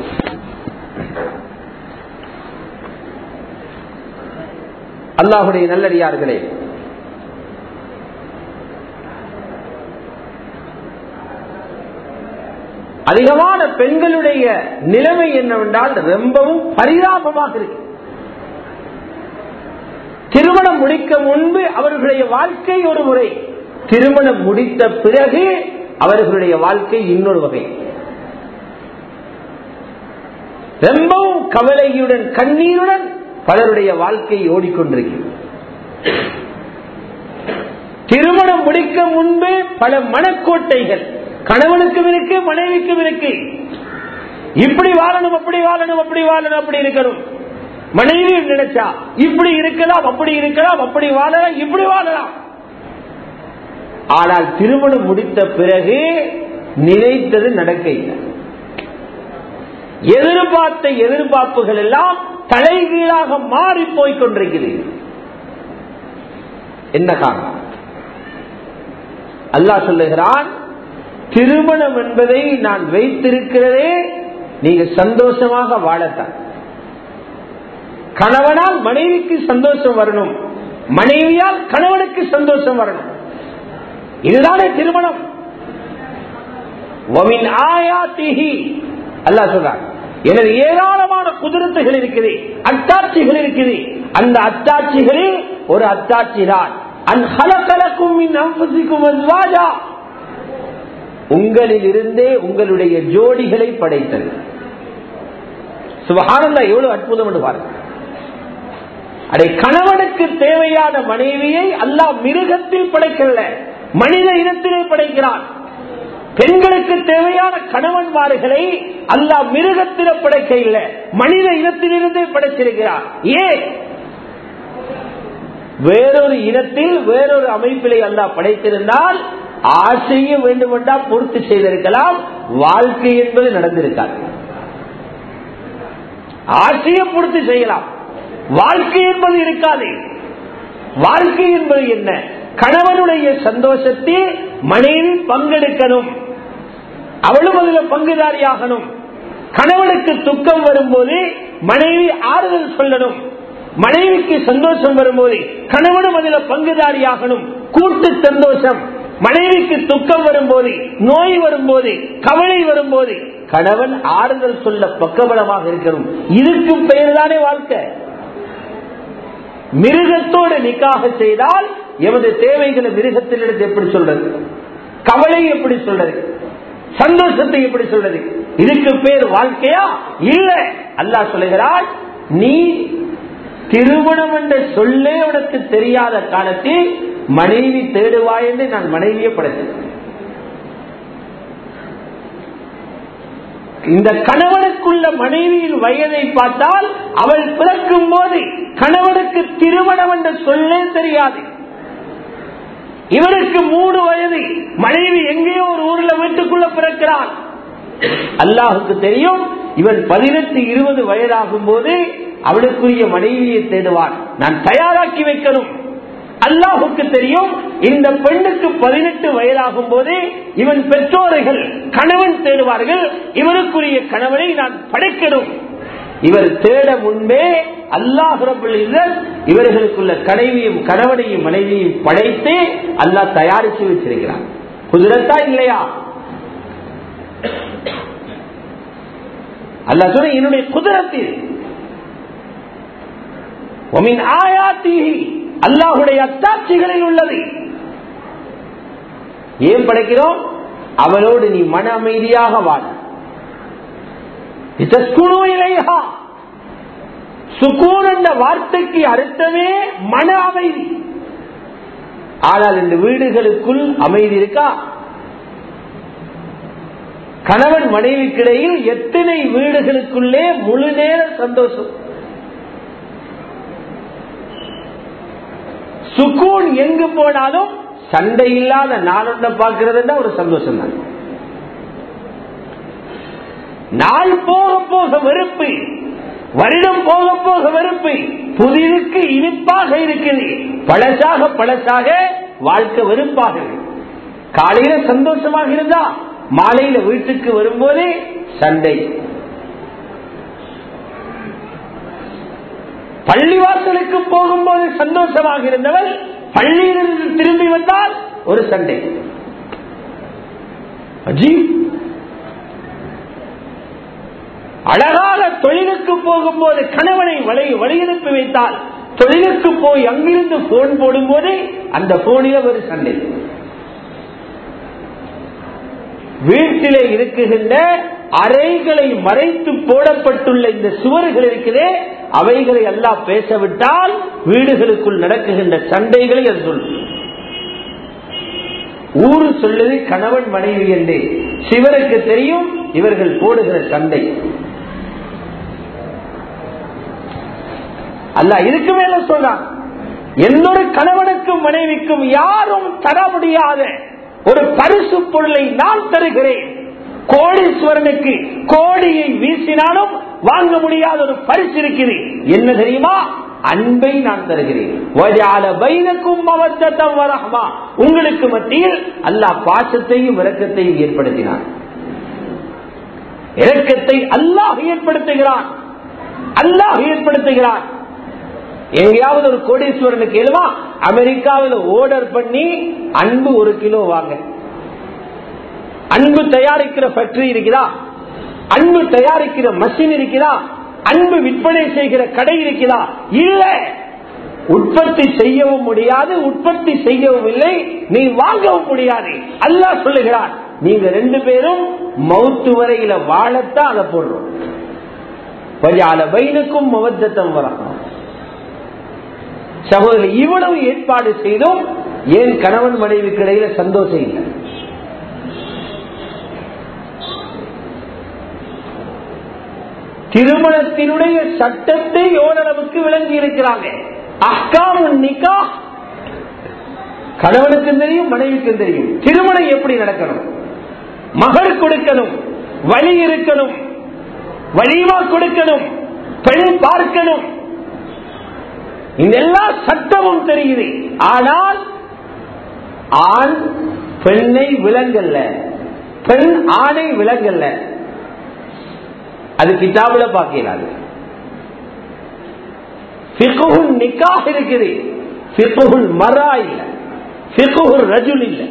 அல்லாஹுடைய நல்லடியார்களே அதிகமான பெண்களுடைய நிலைமை என்னவென்றால் ரொம்பவும் பரிதாபமாக இருக்கு திருமணம் முடிக்க முன்பு அவர்களுடைய வாழ்க்கை ஒரு முறை திருமணம் முடித்த பிறகு அவர்களுடைய வாழ்க்கை இன்னொரு வகை ரொம்பவும் கவலையுடன் கண்ணீருடன் பலருடைய வாழ்க்கை ஓடிக்கொண்டிருக்கிறது திருமணம் முடிக்க முன்பே பல மனக்கோட்டைகள் கணவனுக்கும் இருக்கு மனைவிக்கும் இருக்கு இப்படி வாழணும் அப்படி வாழணும் அப்படி வாழணும் அப்படி இருக்கணும் மனைவி நினைச்சா இப்படி இருக்கலாம் அப்படி இருக்கலாம் அப்படி வாழலாம் இப்படி வாழலாம் ஆனால் திருமணம் முடித்த பிறகு நினைத்தது நடக்க இல்லை எதிர்பார்த்த எதிர்பார்ப்புகள் எல்லாம் தலைகீழாக மாறி போய் கொண்டிருக்கிறது என்ன காரணம் அல்லாஹ் சொல்லுகிறான் திருமணம் என்பதை நான் வைத்திருக்கிறதே நீங்க சந்தோஷமாக வாழத்தான் கணவனால் மனைவிக்கு சந்தோஷம் வரணும் மனைவியால் கணவனுக்கு சந்தோஷம் வரணும் இதுதானே திருமணம் وَمِنْ آيَاتِهِ அல்லாஹ் சொல்றான் எனது ஏராளமான குதிரத்துகள் இருக்குது அத்தாட்சிகள் இருக்குது அந்த அத்தாட்சிகளில் ஒரு அத்தாட்சி தான் உங்களில் இருந்தே உங்களுடைய ஜோடிகளை படைத்தது சுபகானந்தா எவ்வளவு அற்புதம் என்று பாருங்க அடை கணவனுக்கு தேவையான மனைவியை அல்லாஹ் மிருகத்தில் படைக்கல மனித இனத்திலே படைக்கிறான் பெண்களுக்கு தேவையான கணவன்மார்களை அல்லாஹ் மிருகத்தில படைக்க இல்லை மனித இனத்திலிருந்தே படைச்சிருக்கிறார் ஏன் வேறொரு இனத்தில் வேறொரு அமைப்பிலே அல்லாஹ் படைத்திருந்தால் ஆசைய வேண்டுமென்றால் பூர்த்தி செய்திருக்கலாம் வாழ்க்கை என்பது நடந்திருக்காது ஆசையை பூர்த்தி செய்யலாம் வாழ்க்கை என்பது இருக்காது வாழ்க்கை என்பது என்ன கணவனுடைய சந்தோஷத்தில் மனைவி பங்கெடுக்கணும் அவளும் அதில் பங்குதாரியாகணும் கணவனுக்கு துக்கம் வரும்போது மனைவி ஆறுதல் சொல்லணும் மனைவிக்கு சந்தோஷம் வரும்போது கணவனும் அதில் பங்குதாரியாகணும் கூட்டு சந்தோஷம் மனைவிக்கு துக்கம் வரும்போது நோய் வரும்போது கவலை வரும்போது கணவன் ஆறுதல் சொல்ல பக்கபலமாக இருக்கணும் இதுக்கும் பெயர் தானே வாழ்க்கை மிருகத்தோடு நிக்காக செய்தால் எமது தேவைகளை மிருகத்திலிருந்து எப்படி சொல்றது கவலை எப்படி சொல்றது சந்தோஷத்தை எப்படி சொல்றது இதுக்கு பேர் வாழ்க்கையா இல்ல அல்லாஹ் சொல்லுகிறார் நீ திருமணம் என்ற சொல்லே உனக்கு தெரியாத காலத்தில் மனைவி தேடுவாய் என்று நான் மனைவியை படைத்தேன் இந்த கணவனுக்குள்ள மனைவியின் வயதை பார்த்தால் அவள் பிறக்கும் போது கணவனுக்கு திருமணம் என்ற சொல்லே தெரியாது இவருக்கு மூணு வயது மனைவி எங்கேயோ ஒரு ஊர்ல வீட்டுக்குள்ள பிறக்கிறான் அல்லாஹுக்கு தெரியும் இவன் பதினெட்டு இருபது வயதாகும் போது அவளுக்குரிய மனைவியை தேடுவான் நான் தயாராக்கி வைக்கணும் அல்லாஹுக்கு தெரியும் இந்த பெண்ணுக்கு பதினெட்டு வயதாகும் போது இவன் பெற்றோர்கள் கணவன் தேடுவார்கள் இவருக்குரிய கணவனை நான் படைக்கணும் இவர் தேட முன்பே அல்லாஹ் இவர்களுக்குள்ள கனவையும் கணவனையும் மனைவியும் படைத்து அல்லாஹ் தயாரித்து வச்சிருக்கிறான் குதிரத்தா இல்லையா அல்ல சொல்ல என்னுடைய குதிரத்தில் அல்லாஹுடைய அத்தாட்சிகளில் உள்ளது ஏன் படைக்கிறோம் அவளோடு நீ மன அமைதியாக வாழ சுக்கூன் என்ற வார்த்தைக்கு அர்த்தமே மன அமைதி ஆனால் இந்த வீடுகளுக்குள் அமைதி இருக்கா கணவன் மனைவிக்கிடையில் எத்தனை வீடுகளுக்குள்ளே முழு நேர சந்தோஷம் சுக்கூன் எங்கு போனாலும் சண்டை இல்லாத நாளொன்ன பார்க்கிறதுன்னா ஒரு சந்தோஷம் தான் நாள் போக போக வெறுப்பு வருடம் போக போக வெறுப்பு புதிதுக்கு இனிப்பாக இருக்குது பழசாக பழசாக வாழ்க்கை வெறுப்பாக காலையில சந்தோஷமாக இருந்தா மாலையில வீட்டுக்கு வரும்போதே சண்டை பள்ளிவாசலுக்கு போகும்போது சந்தோஷமாக இருந்தவர் பள்ளியிலிருந்து திரும்பி வந்தால் ஒரு சண்டை அஜீப் அழகாக தொழிலுக்கு போகும்போது கணவனை வழி வழியனுப்பி வைத்தால் தொழிலுக்கு போய் அங்கிருந்து போன் போடும்போது அந்த போனில ஒரு சண்டை வீட்டிலே இருக்குகின்ற அறைகளை மறைத்து போடப்பட்டுள்ள இந்த சுவர்கள் இருக்கிறே அவைகளை எல்லாம் பேசவிட்டால் வீடுகளுக்குள் நடக்குகின்ற சண்டைகளை அது சொல்லும் ஊர் சொல்லுது கணவன் மனைவி என்று சிவருக்கு தெரியும் இவர்கள் போடுகிற சண்டை அல்ல இதுக்கு மேல சொல்றான் எந்த ஒரு கணவனுக்கும் மனைவிக்கும் யாரும் தர முடியாத ஒரு பரிசு பொருளை நான் தருகிறேன் கோடீஸ்வரனுக்கு கோடியை வீசினாலும் வாங்க முடியாத ஒரு பரிசு இருக்குது என்ன தெரியுமா அன்பை நான் தருகிறேன் உங்களுக்கு மத்தியில் அல்லாஹ் பாசத்தையும் இரக்கத்தையும் ஏற்படுத்தினான் இரக்கத்தை அல்லாஹ் ஏற்படுத்துகிறான் அல்லாஹ் ஏற்படுத்துகிறான் எங்கேயாவது ஒரு கோடீஸ்வரனுக்கு எழுவா அமெரிக்காவில் ஓர்டர் பண்ணி அன்பு ஒரு கிலோ வாங்க அன்பு தயாரிக்கிற ஃபேக்டரி இருக்குதா அன்பு தயாரிக்கிற மஷின் இருக்குதா அன்பு விற்பனை செய்கிற கடை இருக்குதா இல்ல உற்பத்தி செய்யவும் முடியாது உற்பத்தி செய்யவும் இல்லை நீ வாங்கவும் முடியாது அல்லாஹ் சொல்லுகிறான் நீங்க ரெண்டு பேரும் மௌத்து வரையில வாழத்தான் அதை போடுறோம் பைனுக்கும் மவத்தம் வரணும் சகோதரி இவ்வளவு ஏற்பாடு செய்தும் ஏன் கணவன் மனைவிக்கு இடையில சந்தோஷம் இல்லை திருமணத்தினுடைய சட்டத்தை ஓரளவுக்கு விளங்கி இருக்கிறாங்க அஹ்காமு நிக்கா கணவனுக்கும் தெரியும் மனைவிக்கும் தெரியும் திருமணம் எப்படி நடக்கணும் மகள் கொடுக்கணும் வழி இருக்கணும் வலிமா கொடுக்கணும் பெண் பார்க்கணும் இந்த எல்லா சட்டமும் தெரியுது ஆனால் ஆண் பெண்ணை விலங்கல்ல பெண் ஆணை விலங்கல்ல அது கிதாபுல பார்க்கிறாரு நிக்காக இருக்குது பிகுல் மரா இல்ல பிகுல் ரஜுல் இல்ல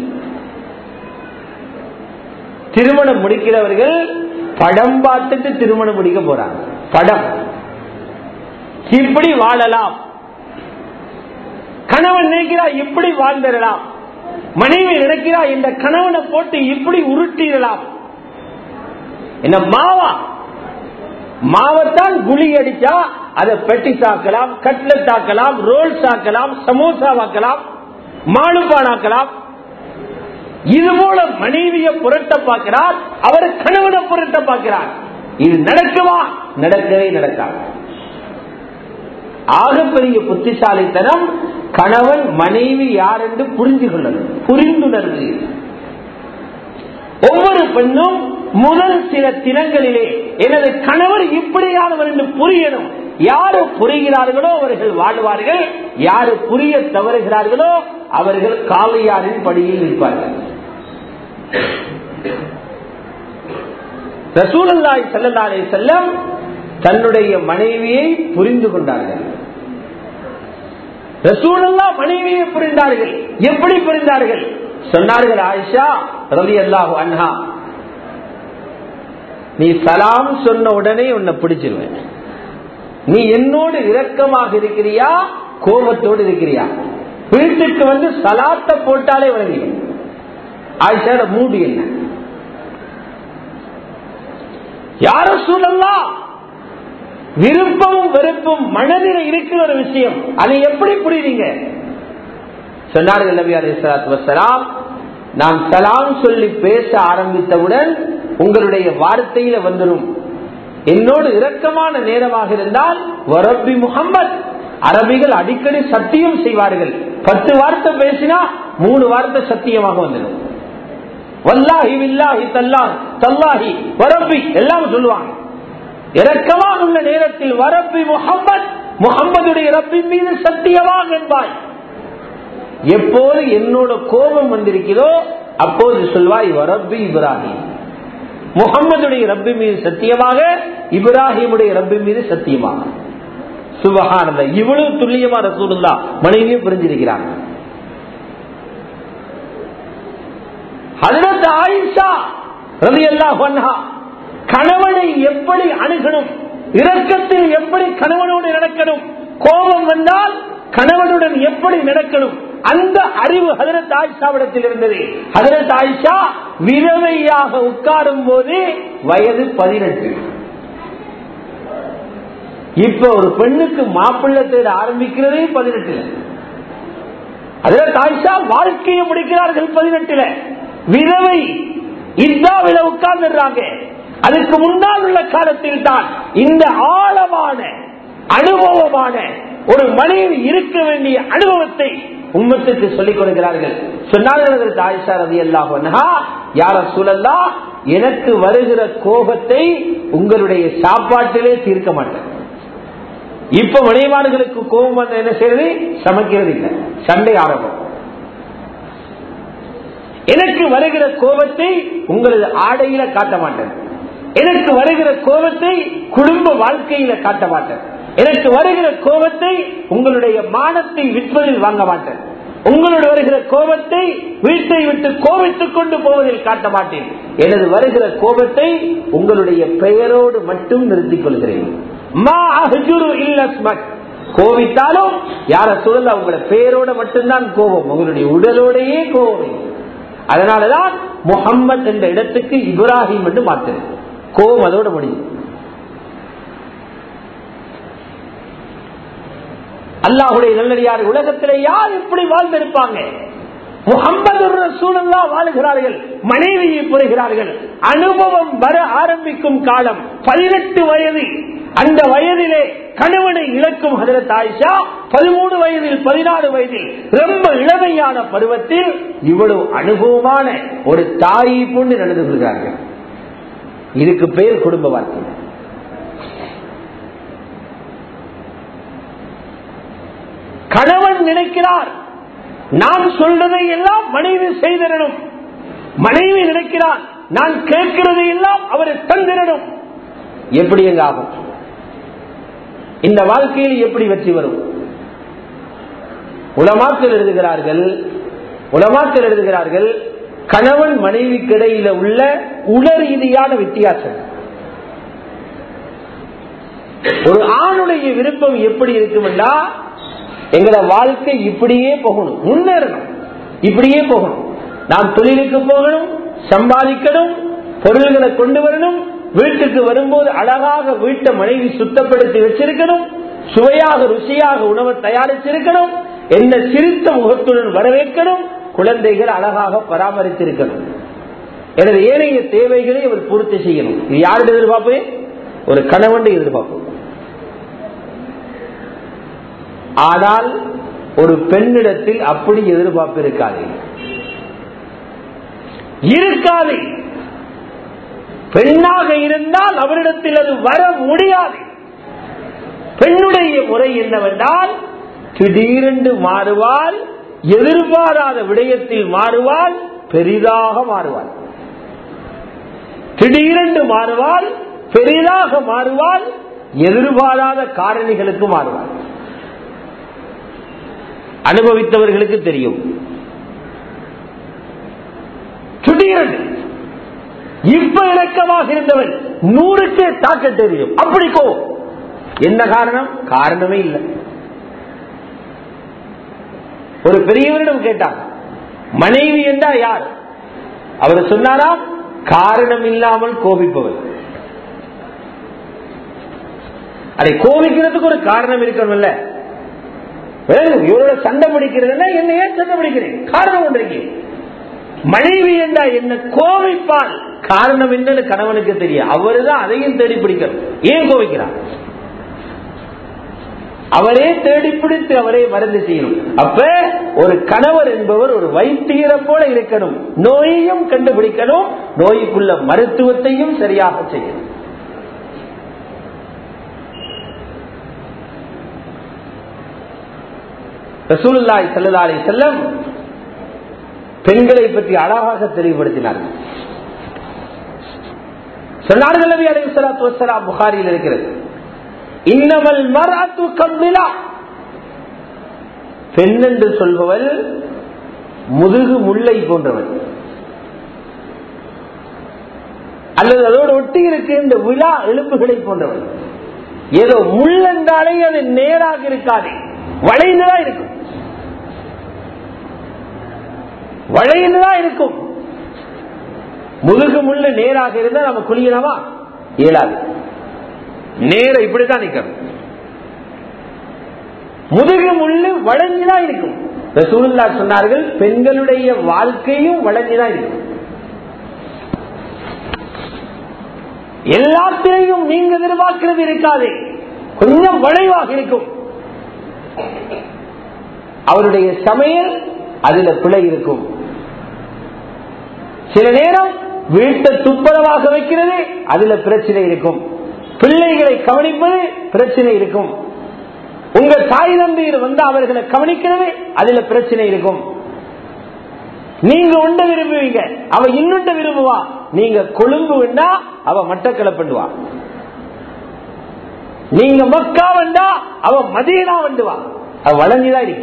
திருமணம் முடிக்கிறவர்கள் படம் பார்த்துட்டு திருமணம் முடிக்க போறாங்க படம் இப்படி வாழலாம் கணவன் நினைக்கிறா இப்படி வாழ்ந்துடலாம் மனைவி நினைக்கிறா இந்த கணவனை போட்டு இப்படி உருட்டிடலாம் என்ன மாவா மாவத்தான் குழி அடிச்சா அதை பெட்டி சாக்கலாம் கட்லெட் ஆக்கலாம் ரோல்ஸ் ஆக்கலாம் சமோசாவாக்கலாம் மாலுபானாக்கலாம் இது போல மனைவியை புரட்ட பார்க்கிறார் அவர் கணவனை புரட்ட பார்க்கிறார் இது நடக்குமா நடக்கவே நடக்காது ஆகப்பெரிய புத்திசாலித்தனம் கணவன் மனைவி யார் என்று புரிந்து கொள்ளணும் புரிந்துணர்வு ஒவ்வொரு பெண்ணும் முதல் சில தினங்களிலே எனது கணவர் இப்படியானவர் என்று புரியணும் யாரு புரிகிறார்களோ அவர்கள் வாழ்வார்கள் யாரு புரிய தவறுகிறார்களோ அவர்கள் காவையாரின் படியில் நிற்பார்கள் ரசூலல்லாய் செல்லல்லாலே செல்லம் தன்னுடைய மனைவியை புரிந்து கொண்டார்கள் ரசூலல்லா மனைவியை புரிந்தார்கள் எப்படி புரிந்தார்கள் சொன்னார்கள் ஆயிஷா ரவி அல்லாஹு அன்ஹா நீ சலாம் சொன்ன உடனே உன்னை பிடிச்சிருவேன் நீ என்னோடு இரக்கமாக இருக்கிறியா கோபத்தோடு இருக்கிறியா வீட்டுக்கு வந்து சலாத்த போட்டாலே வழங்கிடும் ஆயிஷாட மூடு என்ன யார சூழல்லாம் விருப்பமும் வெறுப்பும் மனதில் இருக்கிற ஒரு விஷயம் அதை எப்படி புரியுறீங்க சொன்னார்கள் நபி அலி சலாத்து வசலாம் நான் சலாம் சொல்லி பேச ஆரம்பித்தவுடன் உங்களுடைய வார்த்தையில வந்துடும் என்னோடு இரக்கமான நேரமாக இருந்தால் வரப்பி முகம்மது அரபிகள் அடிக்கடி சத்தியம் செய்வார்கள் பத்து வார்த்தை பேசினா மூணு வார்த்தை சத்தியமாக வந்துடும் வல்லாஹி வில்லாஹி தல்லாஹ் தல்லாஹி வரப்பி எல்லாம் சொல்லுவாங்க இரக்கமாக உள்ள நேரத்தில் வரப்பி முகம்மது முகம்மதுடைய ரப்பின் மீது சத்தியமாக என்பாய் எப்போது என்னோட கோபம் வந்திருக்கிறதோ அப்போது சொல்வாய் வரப்பி இப்ராஹிம் முகம்மதுடைய ரப்பி மீது சத்தியமாக இப்ராஹிமுடைய ரப்பி மீது சத்தியமாக சுபகானந்த இவ்வளவு துல்லியமா ரசூலுல்லா மனைவியும் புரிஞ்சிருக்கிறாங்க ஹதரத் ஆயிஷா ரவி அல்லா கணவனை எப்படி அணுகணும் இரக்கத்தில் எப்படி கணவனோடு நடக்கணும் கோபம் வந்தால் கணவனுடன் எப்படி நடக்கணும் அந்த அறிவு ஹதரத் ஆயிஷாவிடத்தில் இருந்தது ஹதரத் ஆயிஷா விதவையாக உட்காரும் போது வயது பதினெட்டு இப்ப ஒரு பெண்ணுக்கு மாப்பிள்ளை தேட ஆரம்பிக்கிறதே பதினெட்டுல ஹதரத் ஆயிஷா வாழ்க்கையை முடிக்கிறார்கள் பதினெட்டுல விதவை இந்தாவில உட்கார்ந்துடுறாங்க அதுக்கு முன்னால் உள்ள காலத்தில் தான் இந்த ஆழமான அனுபவமான ஒரு மனைவி இருக்க வேண்டிய அனுபவத்தை உம்மத்துக்கு சொல்லிக் கொடுக்கிறார்கள் சொன்னார்கள் ஆயிஷா ரவி அல்லாஹா யார சூழல்லா எனக்கு வருகிற கோபத்தை உங்களுடைய சாப்பாட்டிலே தீர்க்க மாட்டேன் இப்ப மனைவார்களுக்கு கோபம் வந்து என்ன செய்யறது சமைக்கிறது இல்லை சண்டை ஆரம்பம் எனக்கு வருகிற கோபத்தை உங்களது ஆடையில காட்ட மாட்டேன் எனக்கு வருகிற கோபத்தை குடும்ப வாழ்க்கையில காட்ட மாட்டேன் எனக்கு வருகிற கோபத்தை உங்களுடைய மானத்தை விற்பதில் வாங்க மாட்டேன் உங்களோட வருகிற கோபத்தை வீட்டை விட்டு கோபித்துக் கொண்டு போவதில் காட்ட மாட்டேன் எனது வருகிற கோபத்தை உங்களுடைய பெயரோடு மட்டும் நிறுத்திக் கொள்கிறேன் கோபித்தாலும் யார சொல்லல உங்களோட பெயரோட மட்டும்தான் கோபம் உங்களுடைய உடலோடையே கோபம் அதனாலதான் முகம்மது என்ற இடத்துக்கு இப்ராஹிம் என்று மாத்திரு கோபம் அதோட முடியும் அல்லாஹுடைய நல்லடியார் உலகத்திலே யார் இப்படி வாழ்ந்திருப்பாங்க முகம்மது சூழல்லா வாழுகிறார்கள் மனைவியை புரிகிறார்கள் அனுபவம் வர ஆரம்பிக்கும் காலம் பதினெட்டு வயது அந்த வயதிலே கணவனை இழக்கும் ஹதரத் ஆயிஷா பதிமூணு வயதில் பதினாறு வயதில் ரொம்ப இளமையான பருவத்தில் இவ்வளவு அனுபவமான ஒரு தாயை போன்று நடந்து கொள்கிறார்கள் இதுக்கு பேர் குடும்ப வாழ்க்கை கணவன் நினைக்கிறார் நான் சொல்றதை எல்லாம் மனைவி செய்திடணும் மனைவி நினைக்கிறார் நான் கேட்கிறதை எல்லாம் அவர் தந்திரணும் எப்படி எங்க ஆகும் இந்த வாழ்க்கையில் எப்படி வெற்றி வரும் உலமாக்கள் எழுதுகிறார்கள் உலமாக்கள் எழுதுகிறார்கள் கணவன் மனைவிக்கு இடையில உள்ள உள ரீதியான வித்தியாசம் ஒரு ஆணுடைய விருப்பம் எப்படி இருக்கும்னா எங்களோட வாழ்க்கை இப்படியே போகணும் முன்னேறணும் இப்படியே போகணும் நாம் தொழிலுக்கு போகணும் சம்பாதிக்கணும் பொருள்களை கொண்டு வரணும் வீட்டுக்கு வரும்போது அழகாக வீட்டை மனைவி சுத்தப்படுத்தி வச்சிருக்கணும் சுவையாக ருசியாக உணவை தயாரிச்சிருக்கணும் என்ன சிரித்த முகத்துடன் வரவேற்கணும் குழந்தைகள் அழகாக பராமரித்திருக்கணும் எனது ஏனைய தேவைகளை அவர் பூர்த்தி செய்யணும் இது யாருடைய எதிர்பார்ப்பு ஒரு கணவன் எதிர்பார்ப்பு ஆனால் ஒரு பெண்ணிடத்தில் அப்படி எதிர்பார்ப்பு இருக்காது இருக்காது பெண்ணாக இருந்தால் அவரிடத்தில் அது வர முடியாது பெண்ணுடைய முறை என்னவென்றால் திடீரென்று மாறுவாள் எதிர்பாராத விடயத்தில் மாறுவாள் பெரிதாக மாறுவாள் திடீரென்று மாறுவாள் பெரிதாக மாறுவாள் எதிர்பாராத காரணிகளுக்கு மாறுவாள் அனுபவித்தவர்களுக்கு தெரியும் திடீரென்று இப்ப இறக்கமாக இருந்தவன் நூறுக்கே தாக்க தெரியும் அப்படி கோவம் என்ன காரணம் காரணமே இல்லை ஒரு பெரியவரிடம் கேட்டார் மனைவி என்றா யார் அவர் சொன்னாரா காரணம் இல்லாமல் கோபிப்பவர் அதை கோபிக்கிறதுக்கு ஒரு காரணம் இருக்கணும்ல இவரோட சண்டை பிடிக்கிறதுனா என்ன ஏன் சண்டை பிடிக்கிறேன் காரணம் ஒன்று இருக்கு மனைவி என்றா என்ன கோவிப்பால் காரணம் என்னன்னு கணவனுக்கு தெரியும் அவருதான் அதையும் தேடி பிடிக்கணும் ஏன் கோவிக்கிறார் அவரே தேடி பிடித்து அவரே மருந்து செய்யணும் அப்ப ஒரு கணவர் என்பவர் ஒரு வைத்தியரை போல இருக்கணும் நோயையும் கண்டுபிடிக்கணும் நோய்க்குள்ள மருத்துவத்தையும் சரியாக செய்யணும் ரசூலுல்லாய் செல்லலாலை செல்லம் பெண்களை பற்றி அழகாக தெளிவுபடுத்தினார்கள் சொன்னார்கள் நபி அலைஹி ஸலாத்து வஸலாம் புகாரியில் இருக்கிறது இன்னமல் மர்அத்து கம்மிலா பெண் என்று சொல்பவள் முதுகு முல்லை போன்றவள் அல்லது அதோடு ஒட்டி இருக்கு இந்த விழா எலும்புகளை போன்றவள் ஏதோ முள் என்றாலே அது நேராக இருக்காது வளைந்துதான் இருக்கும் வளைந்துதான் இருக்கும் முதுகு முள்ளு நேராக இருந்தா நம்ம குளியலாமா இயலாது நேர இப்படித்தான் நிக்கணும் முதுகு முள்ளு வளைஞ்சுதான் இருக்கும் ரசூலுல்லா சொன்னார்கள் பெண்களுடைய வாழ்க்கையும் வளைஞ்சுதான் இருக்கும் எல்லாத்திலையும் நீங்க எதிர்பார்க்கிறது இருக்காது கொஞ்சம் வளைவாக இருக்கும் அவருடைய சமையல் அதுல பிழை இருக்கும் சில நேரம் வீட்டை துப்புரவாக வைக்கிறது அதுல பிரச்சனை இருக்கும் பிள்ளைகளை கவனிப்பது பிரச்சனை இருக்கும் உங்க தாய் தந்தையர் வந்து அவர்களை கவனிக்கிறது அதுல பிரச்சனை இருக்கும் நீங்க உண்ட விரும்புவீங்க அவ இன்னுண்ட விரும்புவா நீங்க கொழும்பு வேண்டா அவ மட்டக்களை பண்ணுவா நீங்க மக்கா வேண்டா அவ மதீனா வந்துவா அவ வளைஞ்சுதான் இருக்கு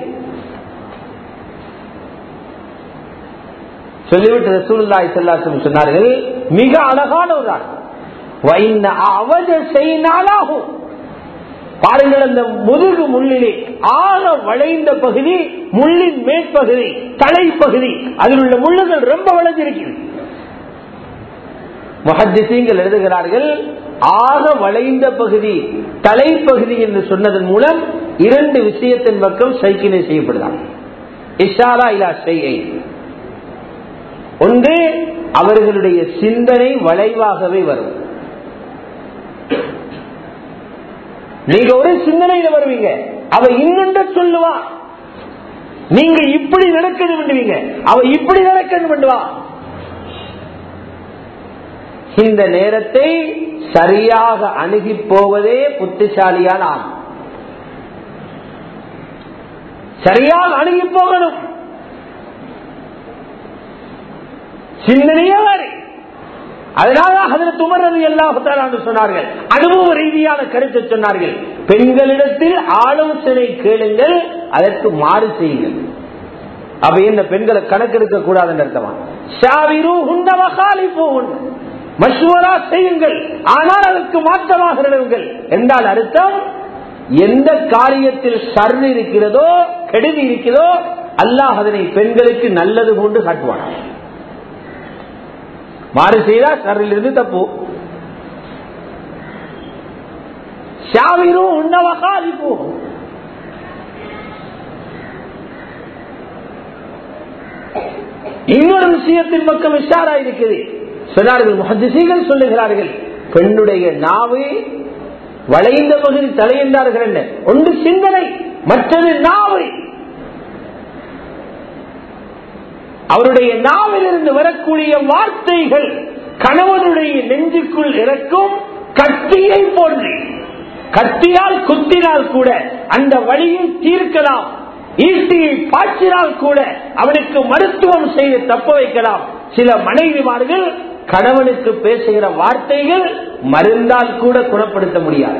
சொல்லிவிட்டு ரசூலுல்லாஹி ஸல்லல்லாஹு சொன்னார்கள் மிக அழகான ஒரு ஆள் வைந்த அவஜ செய்யினாலாகும் பாருங்கள் அந்த முதுகு முள்ளிலே ஆக வளைந்த பகுதி முள்ளின் மேற்பகுதி தலைப்பகுதி அதில் உள்ள முள்ளுகள் ரொம்ப வளைஞ்சிருக்கிறது முகத்திசீங்கள் எழுதுகிறார்கள் ஆக வளைந்த பகுதி தலைப்பகுதி என்று சொன்னதன் மூலம் இரண்டு விஷயத்தின் பக்கம் சைக்கிளை செய்யப்படுதான் இஷாரா இலா செய்யை ஒன்று அவர்களுடைய சிந்தனை வளைவாகவே வரும் நீங்க ஒரு சிந்தனையில வருவீங்க அவ இன்னொன்று சொல்லுவா நீங்க இப்படி நடக்கணும் பண்ணுவீங்க அவ இப்படி நடக்கணும் பண்ணுவா இந்த நேரத்தை சரியாக அணுகி போவதே புத்திசாலியான ஆண் சரியாக அணுகி போகணும் சிந்தனையே வேறு அதனால அதில் துமரது எல்லாம் சொன்னார்கள் அனுபவ ரீதியான கருத்தை சொன்னார்கள் பெண்களிடத்தில் ஆலோசனை கேளுங்கள் அதற்கு மாறு செய்யுங்கள் அப்ப இந்த பெண்களை கணக்கெடுக்க கூடாதுன்னு அர்த்தமா ஷாவிரு உண்டவகாலி போகும் மசுவரா செய்யுங்கள் ஆனால் அதற்கு மாற்றமாக நடவுங்கள் என்றால் அர்த்தம் எந்த காரியத்தில் சர் இருக்கிறதோ கெடுதி இருக்கிறதோ அல்லாஹ் அதனை பெண்களுக்கு நல்லது கொண்டு காட்டுவான் மாறு செய்தா சரிலிருந்து தப்பு ஷாவிரும் உன்னவகாலிப்போம் இன்னொரு விஷயத்தின் பக்கம் விஷாரா இருக்குது சொன்னார்கள் முஹத்திசீகள் சொல்லுகிறார்கள் பெண்ணுடைய நாவு வளைந்த பகுதி தலை என்றார்கள் என்ன ஒன்று சிந்தனை மற்றது நாவு அவருடைய நாவிலிருந்து வரக்கூடிய வார்த்தைகள் கணவனுடைய நெஞ்சுக்குள் இறக்கும் கத்தியை போன்று கத்தியால் குத்தினால் கூட அந்த வழியை தீர்க்கலாம் ஈட்டியை பாய்ச்சினால் கூட அவனுக்கு மருத்துவம் செய்து தப்ப வைக்கலாம் சில மனைவிமார்கள் கணவனுக்கு பேசுகிற வார்த்தைகள் மருந்தால் கூட குணப்படுத்த முடியாது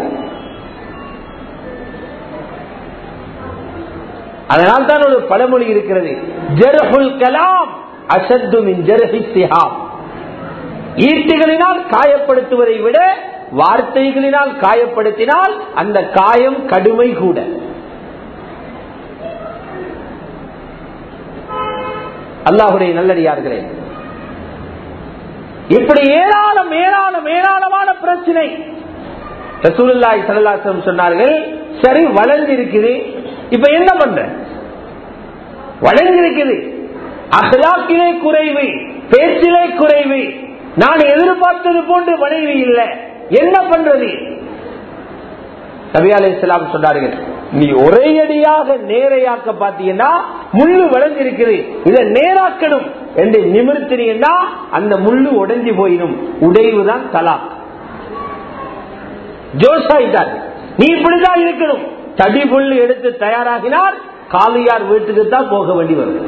அதனால் தான் ஒரு பழமொழி இருக்கிறது ஜெர்ஹுல் கலாம் அசத்து மின் ஜெர்ஹி சிஹாம் ஈட்டுகளினால் காயப்படுத்துவதை விட வார்த்தைகளினால் காயப்படுத்தினால் அந்த காயம் கடுமை கூட அல்லாஹுடைய நல்லடியார்களே இப்படி ஏராளம் ஏராளம் ஏராளமான பிரச்சனை ரசூலுல்லாஹி ஸல்லல்லாஹு சொன்னார்கள் சரி வளர்ந்திருக்குது இப்ப என்ன பண்ற வளர்ந்திருக்குது அகலாக்கிலே குறைவு பேச்சிலே குறைவு நான் எதிர்பார்த்தது போன்று மனைவி இல்லை என்ன பண்றது நபி அலி இஸ்லாம் சொன்னார்கள் நீ ஒரே அடியாக நேரையாக்க பாத்தீங்கன்னா முள்ளு வளைஞ்சிருக்குது இதை நேராக்கணும் என்று நிமிர்த்தினீங்கன்னா அந்த முள்ளு உடைஞ்சு போயிடும் உடைவுதான் தலாக் ஜோஷாயிட்டார் நீ இப்படிதான் இருக்கணும் தடி புல்லு எடுத்து தயாராகினார் காலியார் வீட்டுக்கு தான் போக வேண்டி வரும்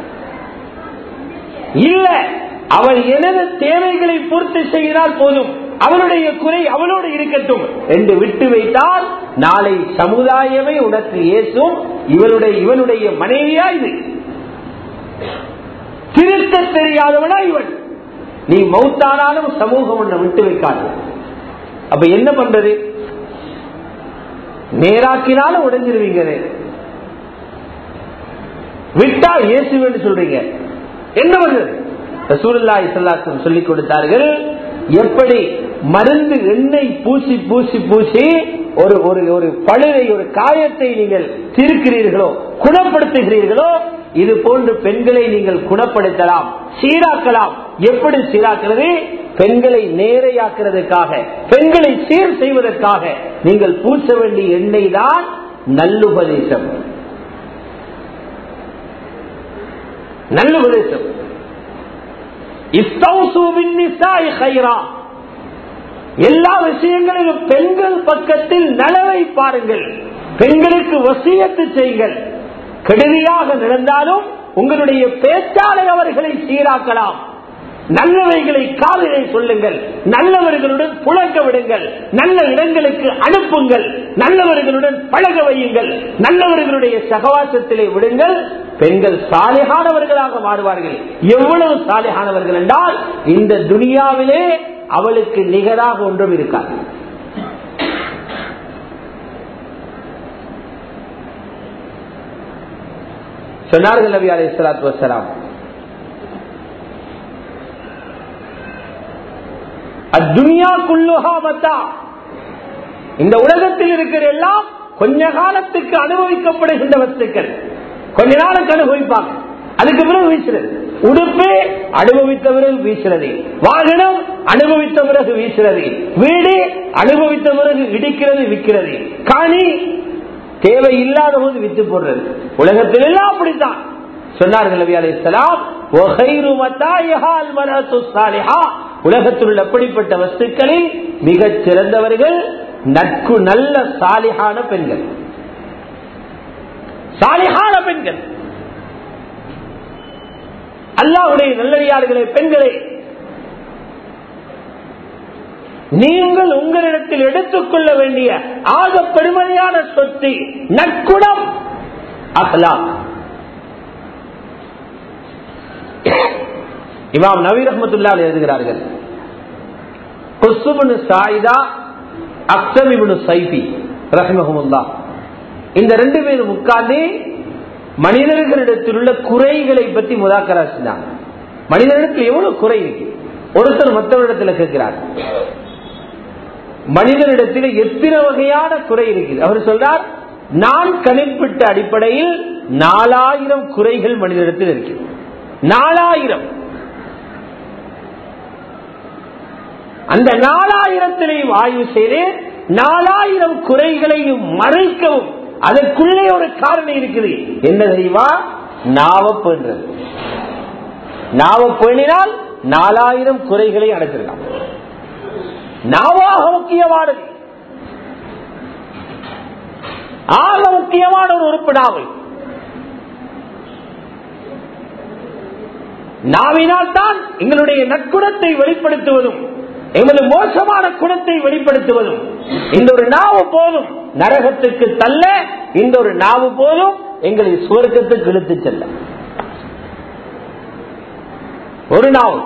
இல்ல அவள் எனது தேவைகளை பூர்த்தி செய்கிறால் போதும் அவளுடைய குறை அவளோடு இருக்கட்டும் என்று விட்டு வைத்தால் நாளை சமுதாயமே உனக்கு ஏசும் இவனுடைய இவனுடைய மனைவியா இது திருத்த தெரியாதவனா இவன் நீ மௌத்தானாலும் சமூகம் உன்னை விட்டு வைக்காது அப்ப என்ன பண்றது நேராக்கினாலும் உடைஞ்சிருவீங்க விட்டா இயேசுன்னு சொல்றீங்க என்ன பண்றது ரசூலுல்லாஹி ஸல்லல்லாஹு சொல்லிக் கொடுத்தார்கள் எப்படி மருந்து எண்ணெய் பூசி பூசி பூசி ஒரு ஒரு ஒரு பழுதை ஒரு காயத்தை நீங்கள் தீர்க்கிறீர்களோ குணப்படுத்துகிறீர்களோ இது போன்று பெண்களை நீங்கள் குணப்படுத்தலாம் சீராக்கலாம் எப்படி சீராக்கிறது பெண்களை நேரையாக்குறதுக்காக பெண்களை சீர் செய்வதற்காக நீங்கள் பூச வேண்டிய எண்ணெய் தான் நல்லுபதேசம் நல்லுபதேசம் எல்லா விஷயங்களிலும் பெண்கள் பக்கத்தில் நலவை பாருங்கள் பெண்களுக்கு வசியத்து செய்யுங்கள் கெடுதியாக நடந்தாலும் உங்களுடைய பேச்சாலை அவர்களை சீராக்கலாம் நல்லவைகளை காதலை சொல்லுங்கள் நல்லவர்களுடன் புழக்க விடுங்கள் நல்ல இடங்களுக்கு அனுப்புங்கள் நல்லவர்களுடன் பழக வையுங்கள் நல்லவர்களுடைய சகவாசத்திலே விடுங்கள் பெண்கள் சாலைகானவர்களாக மாறுவார்கள் எவ்வளவு சாலைகானவர்கள் என்றால் இந்த துனியாவிலே அவளுக்கு நிகராக ஒன்றும் இருக்காது சொன்னார்கள் நபி அலை சலாத்து வசலாம் இந்த உலகத்தில் இருக்கிற எல்லாம் கொஞ்ச காலத்துக்கு அனுபவிக்கப்படுகின்ற வஸ்துக்கள் கொஞ்ச நாளுக்கு அனுபவிப்பாங்க அதுக்கு பிறகு வீசுறது உடுப்பு அனுபவித்த பிறகு வீசுறது வாகனம் அனுபவித்த பிறகு வீசுறது வீடு அனுபவித்த பிறகு இடிக்கிறது விற்கிறது காணி தேவை இல்லாத போது வித்து போடுறது உலகத்தில் எல்லாம் அப்படித்தான் சொன்னார்கள் நபி அலி இஸ்லாம் உலகத்தில் உள்ள அப்படிப்பட்ட வஸ்துக்களில் மிகச் சிறந்தவர்கள் நட்பு நல்ல சாலிகான பெண்கள் சாலிகான பெண்கள் அல்லாவுடைய நல்லடியார்களே பெண்களே நீங்கள் உங்களிடத்தில் எடுத்துக்கொள்ள வேண்டிய ஆக பெருமதியான சொத்து நற்குணம் அகலாம் இமாம் நவீ ரஹமத்துல்லா எழுதுகிறார்கள் குசுபுனு சாயிதா அக்சமிபுனு சைபி ரஹ்மஹமுல்லா இந்த ரெண்டு பேரும் உட்கார்ந்து மனிதர்களிடத்தில் உள்ள குறைகளை பற்றி முதாக்கரா செஞ்சாங்க மனிதனிடத்தில் எவ்வளவு குறை இருக்கு ஒருத்தர் மற்றவரிடத்துல கேட்கிறார் மனிதனிடத்தில் எத்தனை வகையான குறை இருக்குது அவர் சொல்றார் நான் கணிப்பிட்ட அடிப்படையில் நாலாயிரம் குறைகள் மனிதனிடத்தில் இருக்கு நாலாயிரம் அந்த நாலாயிரத்திலையும் ஆய்வு செய்து நாலாயிரம் குறைகளையும் மறைக்கவும் அதற்குள்ளே ஒரு காரணம் இருக்குது என்ன தெரியுமா நாவ பேணுறது நாவ பேணினால் நாலாயிரம் குறைகளை அடைச்சிடலாம் நாவாக முக்கியமானது ஆக முக்கியமான ஒரு உறுப்பு நாவல் நாவினால் தான் எங்களுடைய நற்குணத்தை வெளிப்படுத்துவதும் எமது மோசமான குணத்தை வெளிப்படுத்துவதும் இந்த ஒரு நாவு போதும் நரகத்துக்கு தள்ள இந்த ஒரு நாவு போதும் எங்களை சுவர்க்கத்துக்கு இழுத்து செல்ல ஒரு நாவு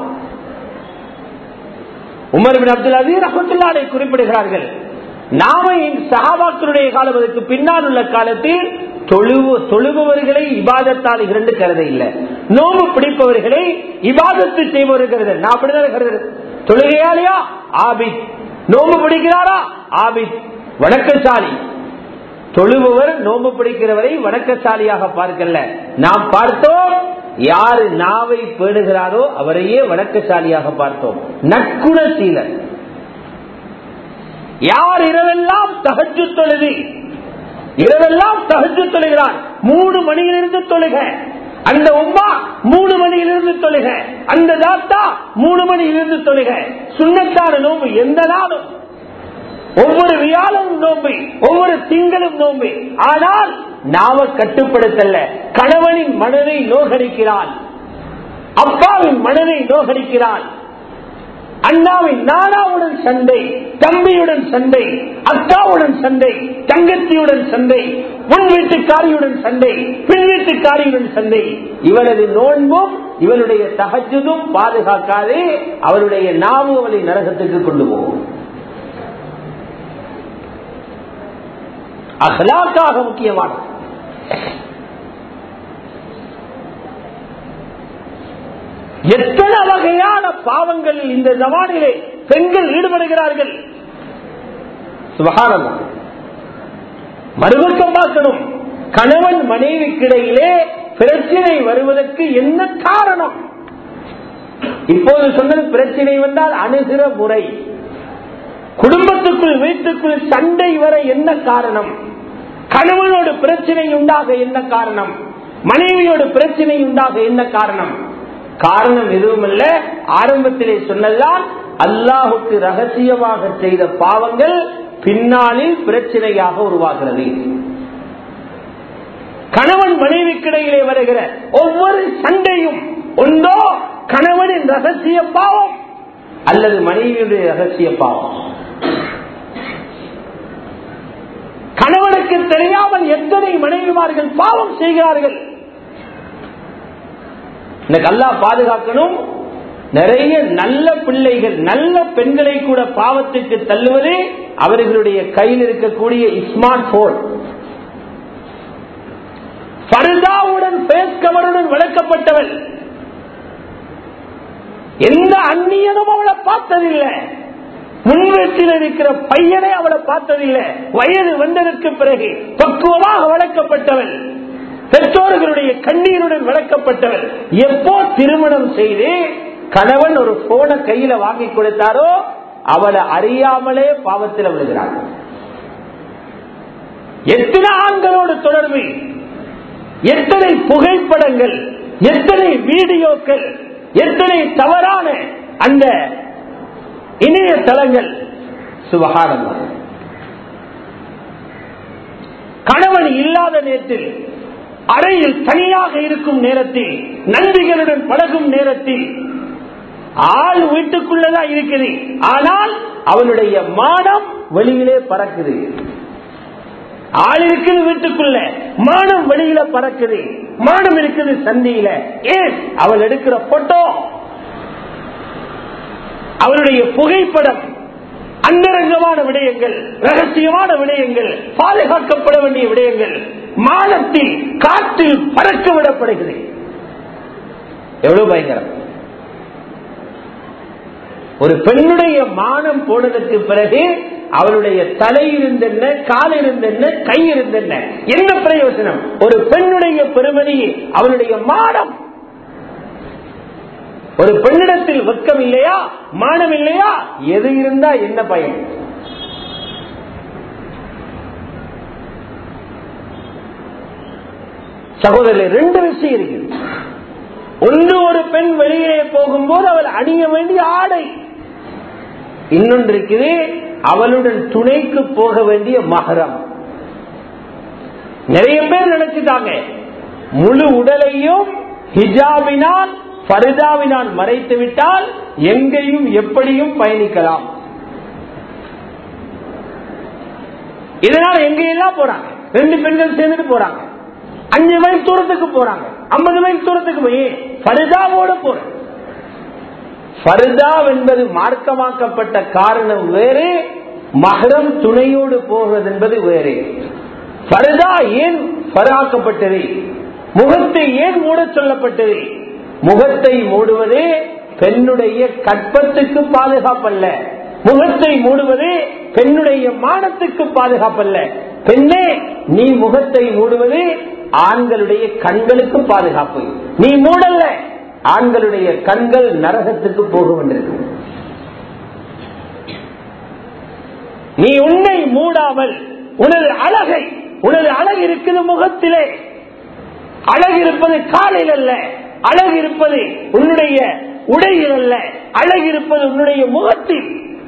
உமர் பின் அப்துல் அசீர் அஹமத்துல்லாவை குறிப்பிடுகிறார்கள் நாம சகாபாக்களுடைய காலம் அதற்கு பின்னால் உள்ள காலத்தில் தொழுவு தொழுபவர்களை இபாதத்தால் இரண்டு கருத இல்லை நோம்பு பிடிப்பவர்களை இபாதத்து செய்பவர்கள் நான் அப்படிதான் கருது தொழுகையாளியா ஆபித் நோம்பு பிடிக்கிறாரா ஆபித் வணக்கசாலி தொழுபவர் நோம்பு பிடிக்கிறவரை வணக்கசாலியாக பார்க்கல நாம் பார்த்தோம் யாரு நாவை பேணுகிறாரோ அவரையே வணக்கசாலியாக பார்த்தோம் நற்குணசீலர் யார் இரவெல்லாம் தகச்சு தொழுது இரவெல்லாம் தகச்சு தொழுகிறார் மூணு மணியிலிருந்து தொழுக அந்த உமா மூணு மணியிலிருந்து தொழுக அந்த தாத்தா மூணு மணியிலிருந்து தொழுக சுண்ணத்தான நோம்பு எந்த நாளும் ஒவ்வொரு வியாழனும் நோம்பு ஒவ்வொரு திங்களும் நோம்பு ஆனால் நாம கட்டுப்படுத்தல கணவனின் மனதை நோகடிக்கிறான் அப்பாவின் மனதை நோகடிக்கிறான் அண்ணாவின் நானாவுடன் சண்டை தம்பியுடன் சண்டை அக்காவுடன் சண்டை தங்கச்சியுடன் சண்டை முன் வீட்டுக்காரியுடன் சண்டை பின் வீட்டுக்காரியுடன் சண்டை இவனது நோன்பும் இவனுடைய தகஜதும் பாதுகாக்காதே அவருடைய நாவு அவளை நரகத்துக்கு கொண்டு போகும் அகலாக்காக முக்கியமானது எத்தனை வகையான பாவங்களில் இந்த ஜமானிலே பெண்கள் ஈடுபடுகிறார்கள் சுபகாரம் மறுபக்கம் பார்க்கணும் கணவன் மனைவிக்கிடையிலே பிரச்சனை வருவதற்கு என்ன காரணம் இப்போது சொன்னது பிரச்சனை வந்தால் அணுகிற முறை குடும்பத்துக்குள் வீட்டுக்குள் சண்டை வர என்ன காரணம் கணவனோடு பிரச்சனை உண்டாக என்ன காரணம் மனைவியோடு பிரச்சனை உண்டாக என்ன காரணம் காரணம் எதுவுமல்ல ஆரம்பத்திலே சொன்னதுதான் அல்லாஹுக்கு ரகசியமாக செய்த பாவங்கள் பின்னாளில் பிரச்சனையாக உருவாகிறது கணவன் மனைவிக்கிடையிலே வருகிற ஒவ்வொரு சண்டையும் ஒன்றோ கணவனின் ரகசிய பாவம் அல்லது மனைவியுடைய ரகசிய பாவம் கணவனுக்கு தெரியாமல் எத்தனை மனைவிமார்கள் பாவம் செய்கிறார்கள் இந்த கல்லா பாதுகாக்கணும் நிறைய நல்ல பிள்ளைகள் நல்ல பெண்களை கூட பாவத்துக்கு தள்ளுவது அவர்களுடைய கையில் இருக்கக்கூடிய ஸ்மார்ட் போன் பருதாவுடன் பேஸ் கவருடன் வளர்க்கப்பட்டவள் எந்த அந்நியனும் அவளை பார்த்ததில்லை முன்வீட்டில் இருக்கிற பையனை அவளை பார்த்ததில்லை வயது வந்ததற்கு பிறகு பக்குவமாக வளர்க்கப்பட்டவள் பெற்றோர்களுடைய கண்ணீருடன் வளர்க்கப்பட்டவள் எப்போ திருமணம் செய்து கணவன் ஒரு போனை கையில வாங்கி கொடுத்தாரோ அவளை அறியாமலே பாவத்தில் விழுகிறாள் எத்தனை ஆண்களோடு தொடர்பு எத்தனை புகைப்படங்கள் எத்தனை வீடியோக்கள் எத்தனை தவறான அந்த இணையதளங்கள் சுபகாரம் கணவன் இல்லாத நேரத்தில் அறையில் தனியாக இருக்கும் நேரத்தில் நன்றிகளுடன் பழகும் நேரத்தில் ஆள் வீட்டுக்குள்ளதான் இருக்குது ஆனால் அவனுடைய மானம் வெளியிலே பறக்குது ஆள் இருக்குது வீட்டுக்குள்ள மானம் வெளியில பறக்குது மானம் இருக்குது சந்தியில ஏன் அவள் எடுக்கிற போட்டோ அவளுடைய புகைப்படம் அந்தரங்கமான விடயங்கள் ரகசியமான விடயங்கள் பாதுகாக்கப்பட வேண்டிய விடயங்கள் மானத்தில் காற்றில் பறக்க விடப்படுகிறது எவ்வளவு பயங்கரம் ஒரு பெண்ணுடைய மானம் போனதற்கு பிறகு அவளுடைய தலை இருந்தென்ன கால் இருந்தென்ன கை இருந்தென்ன என்ன பிரயோஜனம் ஒரு பெண்ணுடைய பெருமதி அவளுடைய மானம் ஒரு பெண்ணிடத்தில் வெக்கம் இல்லையா மானம் இல்லையா எது இருந்தா என்ன பயன் சகோதரர் ரெண்டு விஷயம் இருக்குது ஒன்று ஒரு பெண் வெளியே போகும்போது அவள் அணிய வேண்டிய ஆடை இன்னொன்று இருக்குது அவளுடன் துணைக்கு போக வேண்டிய மகரம் நிறைய பேர் நினைச்சுட்டாங்க முழு உடலையும் ஹிஜாபினால் பரிதாவினால் மறைத்து விட்டால் எங்கேயும் எப்படியும் பயணிக்கலாம் இதனால எங்கெல்லாம் போறாங்க ரெண்டு பெண்கள் சேர்ந்துட்டு போறாங்க அஞ்சு மைல் தூரத்துக்கு போறாங்க ஐம்பது மைல் தூரத்துக்கு போய் பரிதாவோட போற பரிதா என்பது மார்க்கமாக்கப்பட்ட காரணம் வேறு மகரம் துணையோடு போகிறது என்பது வேறு பரிதா ஏன் பராக்கப்பட்டது முகத்தை ஏன் மூட சொல்லப்பட்டது முகத்தை மூடுவது பெண்ணுடைய கற்பத்துக்கு பாதுகாப்பல்ல முகத்தை மூடுவது பெண்ணுடைய மானத்துக்கு பாதுகாப்பல்ல பெண்ணே நீ முகத்தை மூடுவது ஆண்களுடைய கண்களுக்கு பாதுகாப்பு நீ மூடல்ல ஆண்களுடைய கண்கள் நரகத்துக்கு போகும் என்றது நீ உன்னை மூடாமல் உனது அழகை உனது அழகு இருக்குது முகத்திலே அழகு இருப்பது காலில் அல்ல அழகு இருப்பது உன்னுடைய உடையில் அல்ல அழகு இருப்பது உன்னுடைய முகத்தில்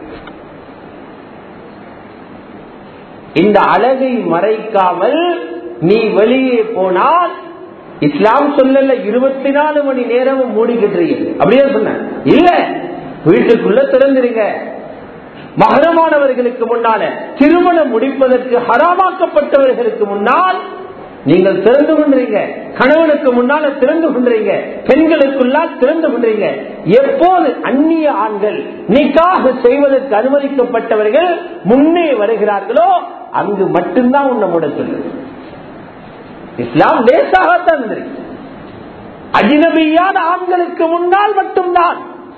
இந்த அழகை மறைக்காமல் நீ வெளியே போனால் இஸ்லாம் சொல்லல இருபத்தி நாலு மணி நேரமும் மூடிக்கிட்டு அப்படியே சொன்ன இல்ல வீட்டுக்குள்ள திறந்துருங்க மகரமானவர்களுக்கு முன்னால திருமணம் முடிப்பதற்கு ஹராமாக்கப்பட்டவர்களுக்கு முன்னால் நீங்கள் திறந்து கொண்டீங்க கணவனுக்கு முன்னால திறந்து கொண்டீங்க பெண்களுக்குள்ளால் திறந்து கொண்டீங்க எப்போது அந்நிய ஆண்கள் நிக்காக செய்வதற்கு அனுமதிக்கப்பட்டவர்கள் முன்னே வருகிறார்களோ அங்கு மட்டும்தான் உன்னை மூட சொல்லுது இஸ்லாம் லேசாகத்தான் இருந்திருக்கு அஜினபியான ஆண்களுக்கு முன்னால் மட்டும்தான்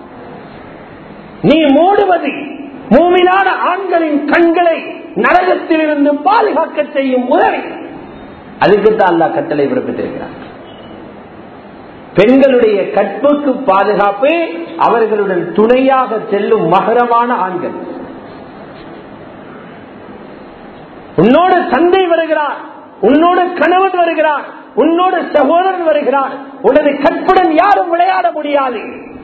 நீ மூடுவது மூமினான ஆண்களின் கண்களை நரகத்தில் இருந்து பாதுகாக்க செய்யும் உதவி அதுக்குத்தான் அல்லா கட்டளை பிறப்பித்திருக்கிறார் பெண்களுடைய கற்புக்கு பாதுகாப்பு அவர்களுடன் துணையாக செல்லும் மகரமான ஆண்கள் உன்னோடு தந்தை வருகிறார் உன்னோடு கணவன் வருகிறார் உன்னோடு சகோதரன் வருகிறார் உனது கற்புடன் யாரும் விளையாட முடியாது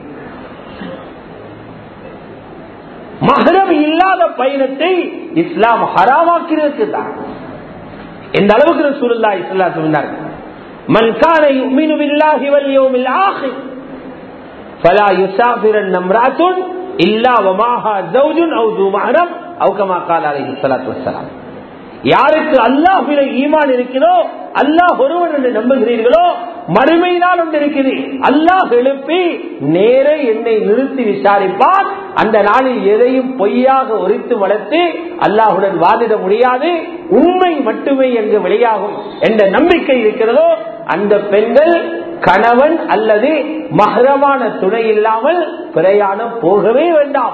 மகரம் இல்லாத பயணத்தை இஸ்லாம் ஹராமாக்கிறதுக்கு தான் எந்த அளவுக்கு ரசூலுல்லாஹி ஸல்லல்லாஹு அலைஹி வஸல்லம் من كان يؤمن بالله واليوم الآخر فلا يسافرن امرأة إلا ومعها زوج أو ذو محرم أو كما قال عليه الصلاة والسلام யாருக்கு அல்லாஹில ஈமான் இருக்கிறோ அல்லாஹ் ஒருவன் என்று நம்புகிறீர்களோ மறுமை நாள் ஒன்று இருக்குது அல்லாஹ் எழுப்பி நேர என்னை நிறுத்தி விசாரிப்பார் அந்த நாளில் எதையும் பொய்யாக ஒரித்து வளர்த்து அல்லாஹுடன் வாதிட முடியாது உண்மை மட்டுமே எங்கு வெளியாகும் என்ற நம்பிக்கை இருக்கிறதோ அந்த பெண்கள் கணவன் அல்லது மகரமான துணை இல்லாமல் பிரயாணம் போகவே வேண்டாம்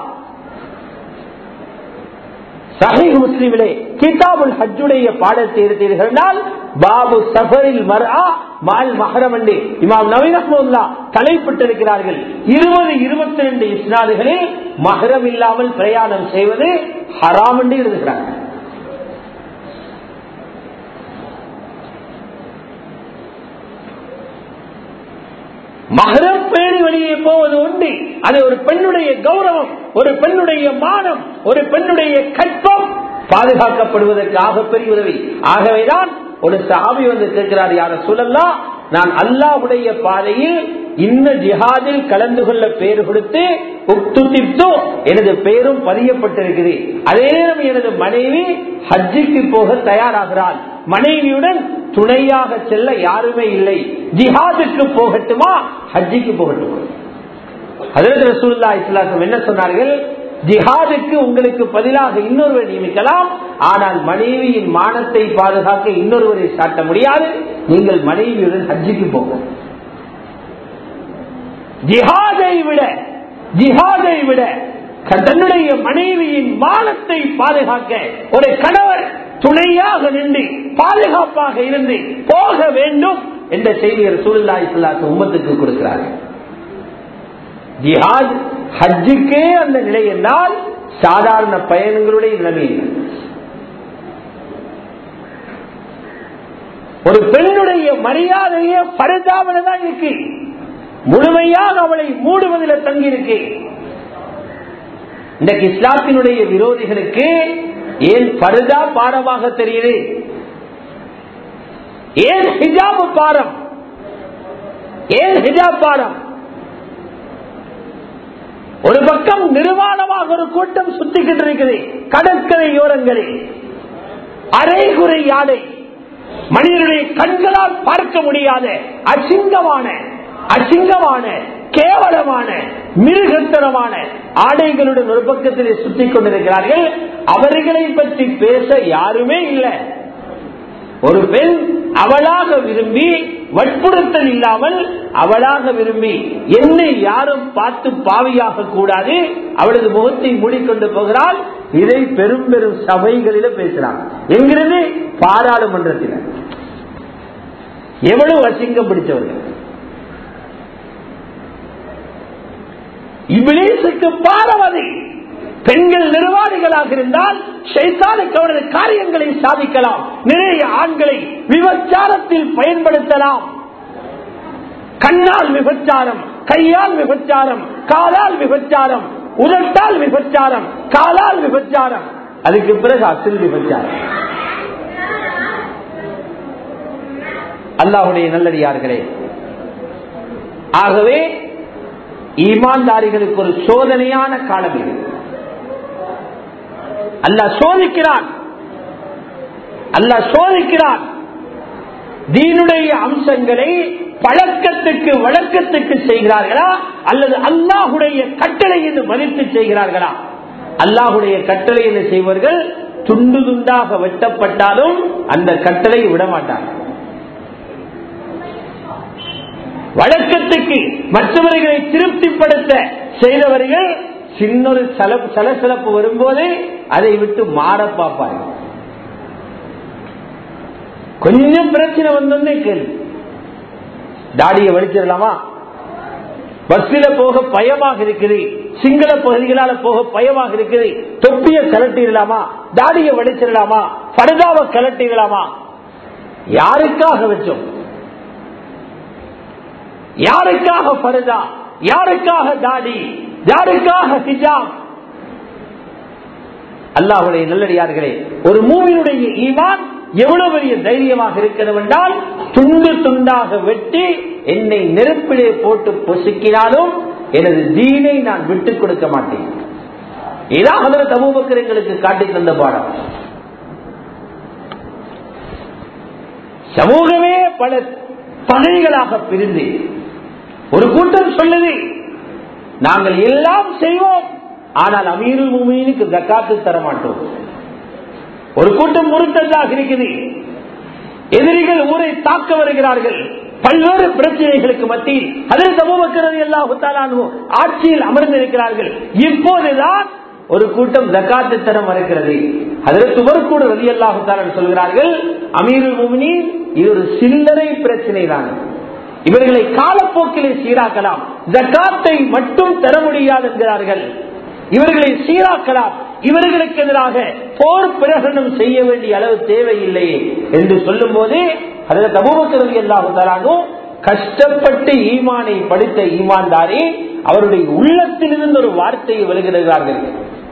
சஹீஹ் முஸ்லிமிலே கிதாபுல் ஹஜ்ஜுடைய பாடத்தை எடுத்தீர்கள் பாபு சஃபரில் மர்ஆ மால் மஹரம் என்று இமாம் நவீன் அஹ்மதுல்லா தலைப்பட்டிருக்கிறார்கள் இருபது இருபத்தி ரெண்டு இஸ்னாதுகளில் மஹரம் இல்லாமல் பிரயாணம் செய்வது ஹராம் என்று எழுதுகிறார்கள் மகரம் பேணி வெளியே போவது உண்டு அது ஒரு பெண்ணுடைய கௌரவம் ஒரு பெண்ணுடைய மானம் ஒரு பெண்ணுடைய கற்பம் பாதுகாக்கப்படுவதற்காக பெரிய உதவி ஆகவேதான் ஒரு சாமி வந்து கேட்கிறார் யார சொல்லலாம் நான் அல்லாஹுடைய பாதையில் இந்த ஜிஹாதில் கலந்து கொள்ள பேர் கொடுத்து உக்துத்திப்தோ எனது பெயரும் பதியப்பட்டிருக்குது அதே நேரம் எனது மனைவி ஹஜ்ஜிக்கு போக தயாராகிறாள் மனைவியுடன் துணையாக செல்ல யாருமே இல்லை ஜிஹாதுக்கு போகட்டுமா ஹஜ்ஜிக்கு போகட்டுமா அதற்கு ரசூல்லா இஸ்லாசம் என்ன சொன்னார்கள் ஜிஹாதுக்கு உங்களுக்கு பதிலாக இன்னொருவரை நியமிக்கலாம் ஆனால் மனைவியின் மானத்தை பாதுகாக்க இன்னொருவரை சாட்ட முடியாது நீங்கள் மனைவியுடன் ஹஜ்ஜிக்கு போங்க ஜிஹாதை விட ஜிஹாதை விட தன்னுடைய மனைவியின் மானத்தை பாதுகாக்க ஒரு கணவர் துணையாக நின்று பாதுகாப்பாக இருந்து போக வேண்டும் என்ற செய்தியர் சூழ்நிலை இஸ்லாத்து உம்மத்துக்கு கொடுக்கிறார்கள் ஜிஹாத் ஹஜ்ஜுக்கே அந்த நிலை என்றால் சாதாரண பயணங்களுடைய நிலைமை இல்லை. ஒரு பெண்ணுடைய மரியாதையே பரிதாபன தான் இருக்கு முழுமையாக அவளை மூடுவதில் தங்கியிருக்கு இன்றைக்கு இஸ்லாத்தினுடைய விரோதிகளுக்கு ஏன் பருதா பாரமாக தெரியுது ஏன் ஹிஜாபு பாரம் ஏன் ஹிஜாப் பாரம் ஒரு பக்கம் நிர்வாணமாக ஒரு கூட்டம் சுத்திக்கிட்டு இருக்குது கடற்கரையோரங்களில் அரைகுறை யானை மனிதனுடைய கண்களால் பார்க்க முடியாத அசிங்கமான அசிங்கமான கேவலமான மிருகத்தனமான ஆடைகளுடன் ஒரு பக்கத்திலே சுத்திக் கொண்டிருக்கிறார்கள் அவர்களை பற்றி பேச யாருமே இல்லை ஒரு பெண் அவளாக விரும்பி வற்புறுத்தல் இல்லாமல் அவளாக விரும்பி என்னை யாரும் பார்த்து பாவியாக கூடாது அவளது முகத்தை மூடிக்கொண்டு போகிறாள் இதை பெரும் பெரும் சபைகளில பேசுறாங்க என்கிறது பாராளுமன்றத்தில் எவ்வளவு அசிங்கம் பிடிச்சவர்கள் இவ்விலேசுக்கு பாரவதை பெண்கள் நிர்வாகிகளாக இருந்தால் சைத்தானுக்கு அவரது காரியங்களை சாதிக்கலாம் நிறைய ஆண்களை விபச்சாரத்தில் பயன்படுத்தலாம் கண்ணால் விபச்சாரம் கையால் விபச்சாரம் காலால் விபச்சாரம் உதட்டால் விபச்சாரம் காலால் விபச்சாரம் அதுக்கு பிறகு அசில் விபச்சாரம் அல்லாஹுடைய நல்லடியார்களே ஆகவே ஈமான்தாரிகளுக்கு ஒரு சோதனையான காலம் இது அல்ல சோதிக்கிறான் அல்ல சோதிக்கிறான் தீனுடைய அம்சங்களை பழக்கத்துக்கு வழக்கத்துக்கு செய்கிறார்களா அல்லது அல்லாஹுடைய கட்டளை என்று மதித்து செய்கிறார்களா அல்லாஹுடைய கட்டளை என்று செய்வர்கள் துண்டு துண்டாக வெட்டப்பட்டாலும் அந்த கட்டளை விட மாட்டார்கள் வழக்கத்துக்கு மற்றவர்களை திருப்திப்படுத்த செய்தவர்கள் சின்னொரு சலசலப்பு வரும்போது அதை விட்டு மாற பார்ப்பார்கள் கொஞ்சம் பிரச்சனை வந்தோன்னே கேள்வி தாடியை வலிச்சிடலாமா பஸ்ல போக பயமாக இருக்குது சிங்கள பகுதிகளால போக பயமாக இருக்குது தொப்பிய கலட்டிடலாமா தாடியை வலிச்சிடலாமா படுதாவை கலட்டிடலாமா யாருக்காக வச்சோம் யாருக்காக பருதா யாருக்காக தாடி யாருக்காக ஹிஜாப் அல்லாஹுடைய நல்லடியார்களே ஒரு மூவினுடைய ஈமான் எவ்வளவு பெரிய தைரியமாக இருக்கிறது என்றால் துண்டு துண்டாக வெட்டி என்னை நெருப்பிலே போட்டு பொசுக்கினாலும் எனது தீனை நான் விட்டுக் கொடுக்க மாட்டேன் இதாக தபூபக்கர் எங்களுக்கு காட்டி தந்த பாடம் சமூகமே பல பகுதிகளாக பிரிந்து ஒரு கூட்டம் சொல்லுது நாங்கள் எல்லாம் செய்வோம் ஆனால் அமீருல் முமீனுக்கு தக்காத்து தர மாட்டோம் ஒரு கூட்டம் முறுத்ததாக இருக்குது எதிரிகள் ஊரை தாக்க வருகிறார்கள் பல்வேறு பிரச்சனைகளுக்கு மத்தியில் அதில் சமூகக்கிறது எல்லா ஆட்சியில் அமர்ந்திருக்கிறார்கள் இப்போதுதான் ஒரு கூட்டம் ஜக்காத்து தர மறுக்கிறது அதில் துவர்கூடு ரதி அல்லாஹு சொல்கிறார்கள் அமீருல் முமினின் இது ஒரு சில்லறை பிரச்சனை தான் இவர்களை காலப்போக்கிலே சீராக்கலாம் ஜக்காத்தை மட்டும் தர முடியாது என்கிறார்கள் இவர்களை சீராக்கலாம் இவர்களுக்கு எதிராக போர் பிரகடனம் செய்ய வேண்டிய அளவு தேவையில்லையே என்று சொல்லும் போது அதில் தபூபக்கரவி எல்லாத்தாலும் கஷ்டப்பட்டு ஈமானை படித்த ஈமான்தாரி அவருடைய உள்ளத்திலிருந்து ஒரு வார்த்தையை விழுகிறார்கள்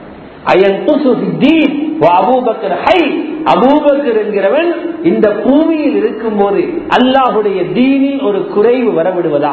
அபூபக்கர் என்கிறவன் இந்த பூமியில் இருக்கும் போது அல்லாஹுடைய தீனில் ஒரு குறைவு வரவிடுவதா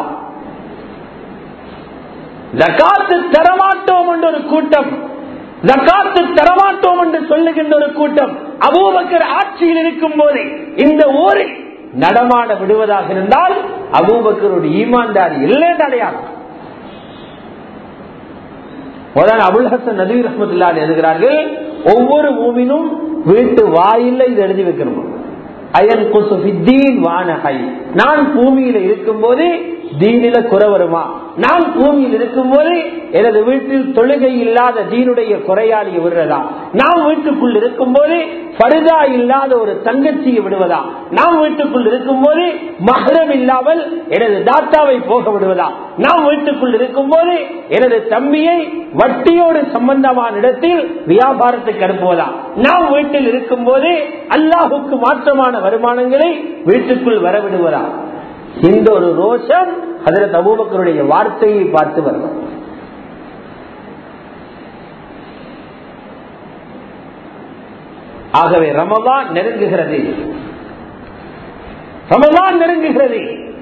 ஜக்காத்து தரமாட்டோம் என்ற ஒரு கூட்டம் ஜக்காத்து தரமாட்டோம் என்று சொல்லுகின்ற ஒரு கூட்டம் அபூபக்கர் ஆட்சியில் இருக்கும் போது இந்த ஊரை நடமாட விடுவதாக இருந்தால் அபூபக்கருடைய ஈமான்தாரி இல்லை அடையாளம் முதல்ல அபுல் ஹசன் நதீ ரஹமத்துல்லா எழுதுகிறார்கள் ஒவ்வொரு மூமினும் வீட்டு வாயில இது எழுதி வைக்கணும் அயன் குசுபித்தீன் வானகை நான் பூமியில இருக்கும் போது தீனில குறை வருமா நான் பூமியில் இருக்கும் போது எனது வீட்டில் தொழுகை இல்லாத தீனுடைய குறையாளியை விடுறதா நான் வீட்டுக்குள் இருக்கும் போது பருதா இல்லாத ஒரு தங்கச்சியை விடுவதா நாம் வீட்டுக்குள் இருக்கும் போது மகரம் இல்லாமல் எனது தாத்தாவை போக விடுவதா நாம் வீட்டுக்குள் இருக்கும் போது எனது தம்பியை வட்டியோடு சம்பந்தமான இடத்தில் வியாபாரத்துக்கு அனுப்புவதா நாம் வீட்டில் இருக்கும் போது அல்லாஹுக்கு மாற்றமான வருமானங்களை வீட்டுக்குள் வரவிடுவதா இந்த ஒரு ரோஷம் அதில் அபூபக்கருடைய வார்த்தையை பார்த்து வரும் ஆகவே ரமதான் நெருங்குகிறது ரமதான் நெருங்குகிறது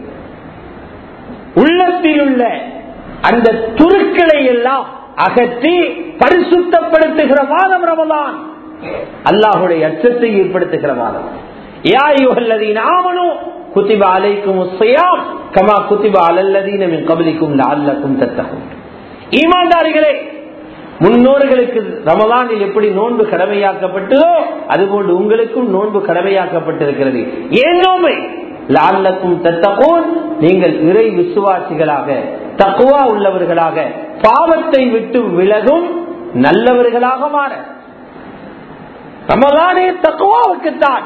உள்ளத்தில் உள்ள அந்த துருக்களை எல்லாம் அகற்றி பரிசுத்தப்படுத்துகிற மாதம் ரமதான் அல்லாஹுடைய அச்சத்தை ஏற்படுத்துகிற மாதம் யா யுகல்லதீன் ஆமனும் குத்திப அலைக்கும் உஸ்ஸியாம் கமா குத்திப அலல்லதீன மின் கபலிக்கும் லஅல்லக்கும் தத்தகும் ஈமான்தாரிகளே முன்னோர்களுக்கு ரமதானில் எப்படி நோன்பு கடமையாக்கப்பட்டதோ அதுபோன்று உங்களுக்கும் நோன்பு கடமையாக்கப்பட்டிருக்கிறது ஏன் நோம்பை லால்லக்கும் தத்தகோன் நீங்கள் இறை விசுவாசிகளாக தக்குவா உள்ளவர்களாக பாவத்தை விட்டு விலகும் நல்லவர்களாக மாற ரமதானே தக்குவாவுக்குத்தான்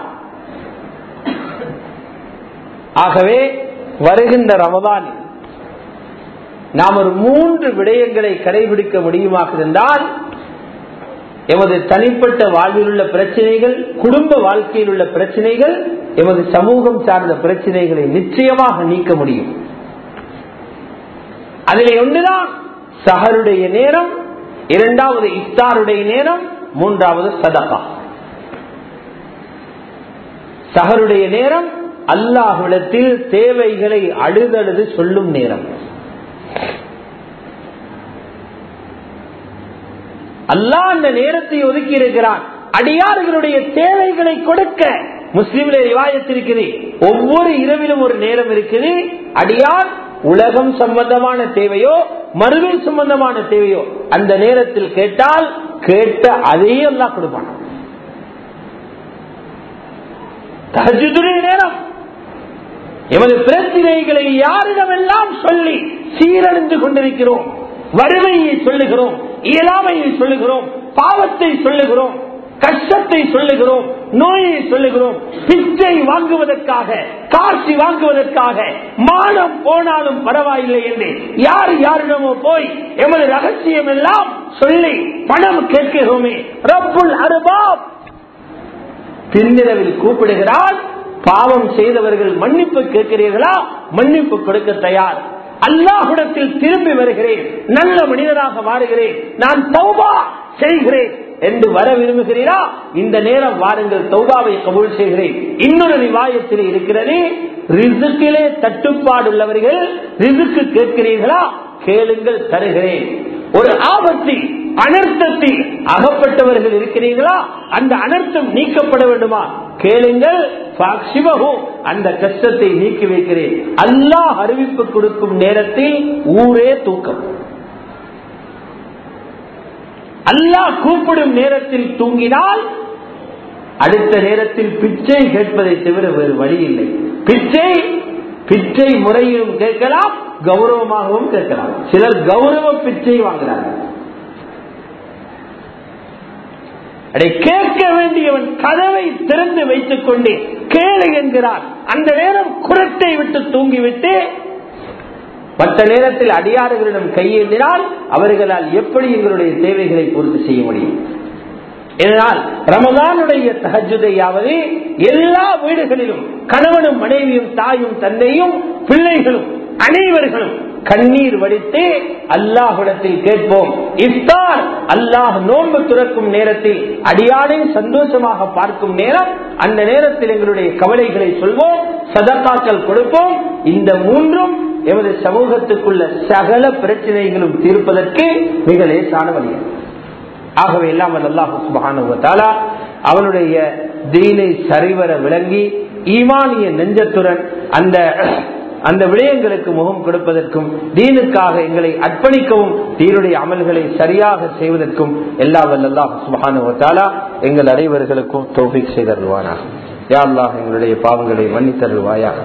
ஆகவே வருகின்ற ரமதானில் நாம் ஒரு மூன்று விடயங்களை கடைபிடிக்க முடியுமாக இருந்தால் எமது தனிப்பட்ட வாழ்வில் உள்ள பிரச்சனைகள் குடும்ப வாழ்க்கையில் உள்ள பிரச்சனைகள் எமது சமூகம் சார்ந்த பிரச்சனைகளை நிச்சயமாக நீக்க முடியும் அதில் ஒன்றுதான் சஹருடைய நேரம் இரண்டாவது இஃப்தாருடைய நேரம் மூன்றாவது சதகா சஹருடைய நேரம் அல்லாஹ்விடத்தில் தேவைகளை அழுதழுது சொல்லும் நேரம் அல்லாஹ் அந்த நேரத்தை ஒதுக்கி இருக்கிறான் அடியார்களுடைய தேவைகளை கொடுக்க முஸ்லிம்ல ரிவாயத்திருக்குது ஒவ்வொரு இரவிலும் ஒரு நேரம் இருக்குது அடியார் உலகம் சம்பந்தமான தேவையோ மறுவில் சம்பந்தமான தேவையோ அந்த நேரத்தில் கேட்டால் கேட்ட அதையே எல்லாம் கொடுப்பான் தஹஜுதுடைய நேரம் எமது பிரச்சனைகளை யாரிடமெல்லாம் சொல்லி சீரழிந்து கொண்டிருக்கிறோம் வறுமையை சொல்லுகிறோம் இயலாமையை சொல்லுகிறோம் பாவத்தை சொல்லுகிறோம் கஷ்டத்தை சொல்லுகிறோம் நோயை சொல்லுகிறோம் பிச்சை வாங்குவதற்காக காட்சி வாங்குவதற்காக மானம் போனாலும் பரவாயில்லை என்று யார் யாரிடமோ போய் எமது ரகசியம் எல்லாம் சொல்லி பணம் கேட்கிறோமே ரப்புல் அருபாப் பின்னிரவில் கூப்பிடுகிறார் பாவம் செய்தவர்கள் மன்னிப்பு கேட்கிறீர்களா மன்னிப்பு கொடுக்க தயார் அல்லாஹுடத்தில் திரும்பி வருகிறேன் நல்ல மனிதராக மாறுகிறேன் நான் தௌபா செய்கிறேன் என்று வர விரும்புகிறீரா இந்த நேரம் வாருங்கள் தௌபாவை கபூல் செய்கிறேன் இன்னொரு நிவாயத்தில் இருக்கிறது ரிசுக்கிலே தட்டுப்பாடு உள்ளவர்கள் ரிசுக்கு கேட்கிறீர்களா கேளுங்கள் தருகிறேன் ஒரு ஆபத்தில் அனர்த்தத்தில் அகப்பட்டவர்கள் இருக்கிறீர்களா அந்த அனர்த்தம் நீக்கப்பட வேண்டுமா கேளுங்கள் அந்த கஷ்டத்தை நீக்கி வைக்கிறேன் அல்லாஹ் அறிவிப்பு கொடுக்கும் நேரத்தில் ஊரே தூக்கம் அல்லாஹ் கூப்பிடும் நேரத்தில் தூங்கினால் அடுத்த நேரத்தில் பிச்சை கேட்பதை தவிர வேறு வழி இல்லை பிச்சை பிச்சை முறையிலும் கேட்கலாம் கௌரவமாகவும் கேட்கலாம் சிலர் கௌரவ பிச்சை வாங்குறார்கள் அதை கேட்க வேண்டியவன் கதவை திறந்து வைத்துக் கொண்டு கேளு என்கிறார் அந்த நேரம் குரத்தை விட்டு தூங்கிவிட்டு மற்ற நேரத்தில் அடியாறுகளிடம் கையேந்தினால் அவர்களால் எப்படி எங்களுடைய தேவைகளை பூர்த்தி செய்ய முடியும் இதனால் ரமதானுடைய தகஜுதையாவது எல்லா வீடுகளிலும் கணவனும் மனைவியும் தாயும் தந்தையும் பிள்ளைகளும் அனைவர்களும் கண்ணீர் வடித்து அல்லாஹுடத்தில் கேட்போம் இஃப்தார் அல்லாஹ் நோன்பு துறக்கும் நேரத்தில் அடியானை சந்தோஷமாக பார்க்கும் நேரம் அந்த நேரத்தில் எங்களுடைய கவலைகளை சொல்வோம் சதக்காக்கள் கொடுப்போம் இந்த மூன்றும் எமது சமூகத்துக்குள்ள சகல பிரச்சனைகளும் தீர்ப்பதற்கு மிக லேசான வழிகள் ஆகவே இல்லாமல் அல்லாஹு சுபகானுவத்தாலா அவனுடைய தீனை சரிவர விளங்கி ஈமானிய நெஞ்சத்துடன் அந்த அந்த விடயங்களுக்கு முகம் கொடுப்பதற்கும் தீனுக்காக எங்களை அர்ப்பணிக்கவும் தீனுடைய அமல்களை சரியாக செய்வதற்கும் எல்லா வல்லல்லாஹ் சுபஹானஹு வ தஆலா எங்கள் அனைவர்களுக்கும் தௌஃபீக் செய்தருவானாக யா அல்லாஹ் எங்களுடைய பாவங்களை மன்னித்தருவாயாக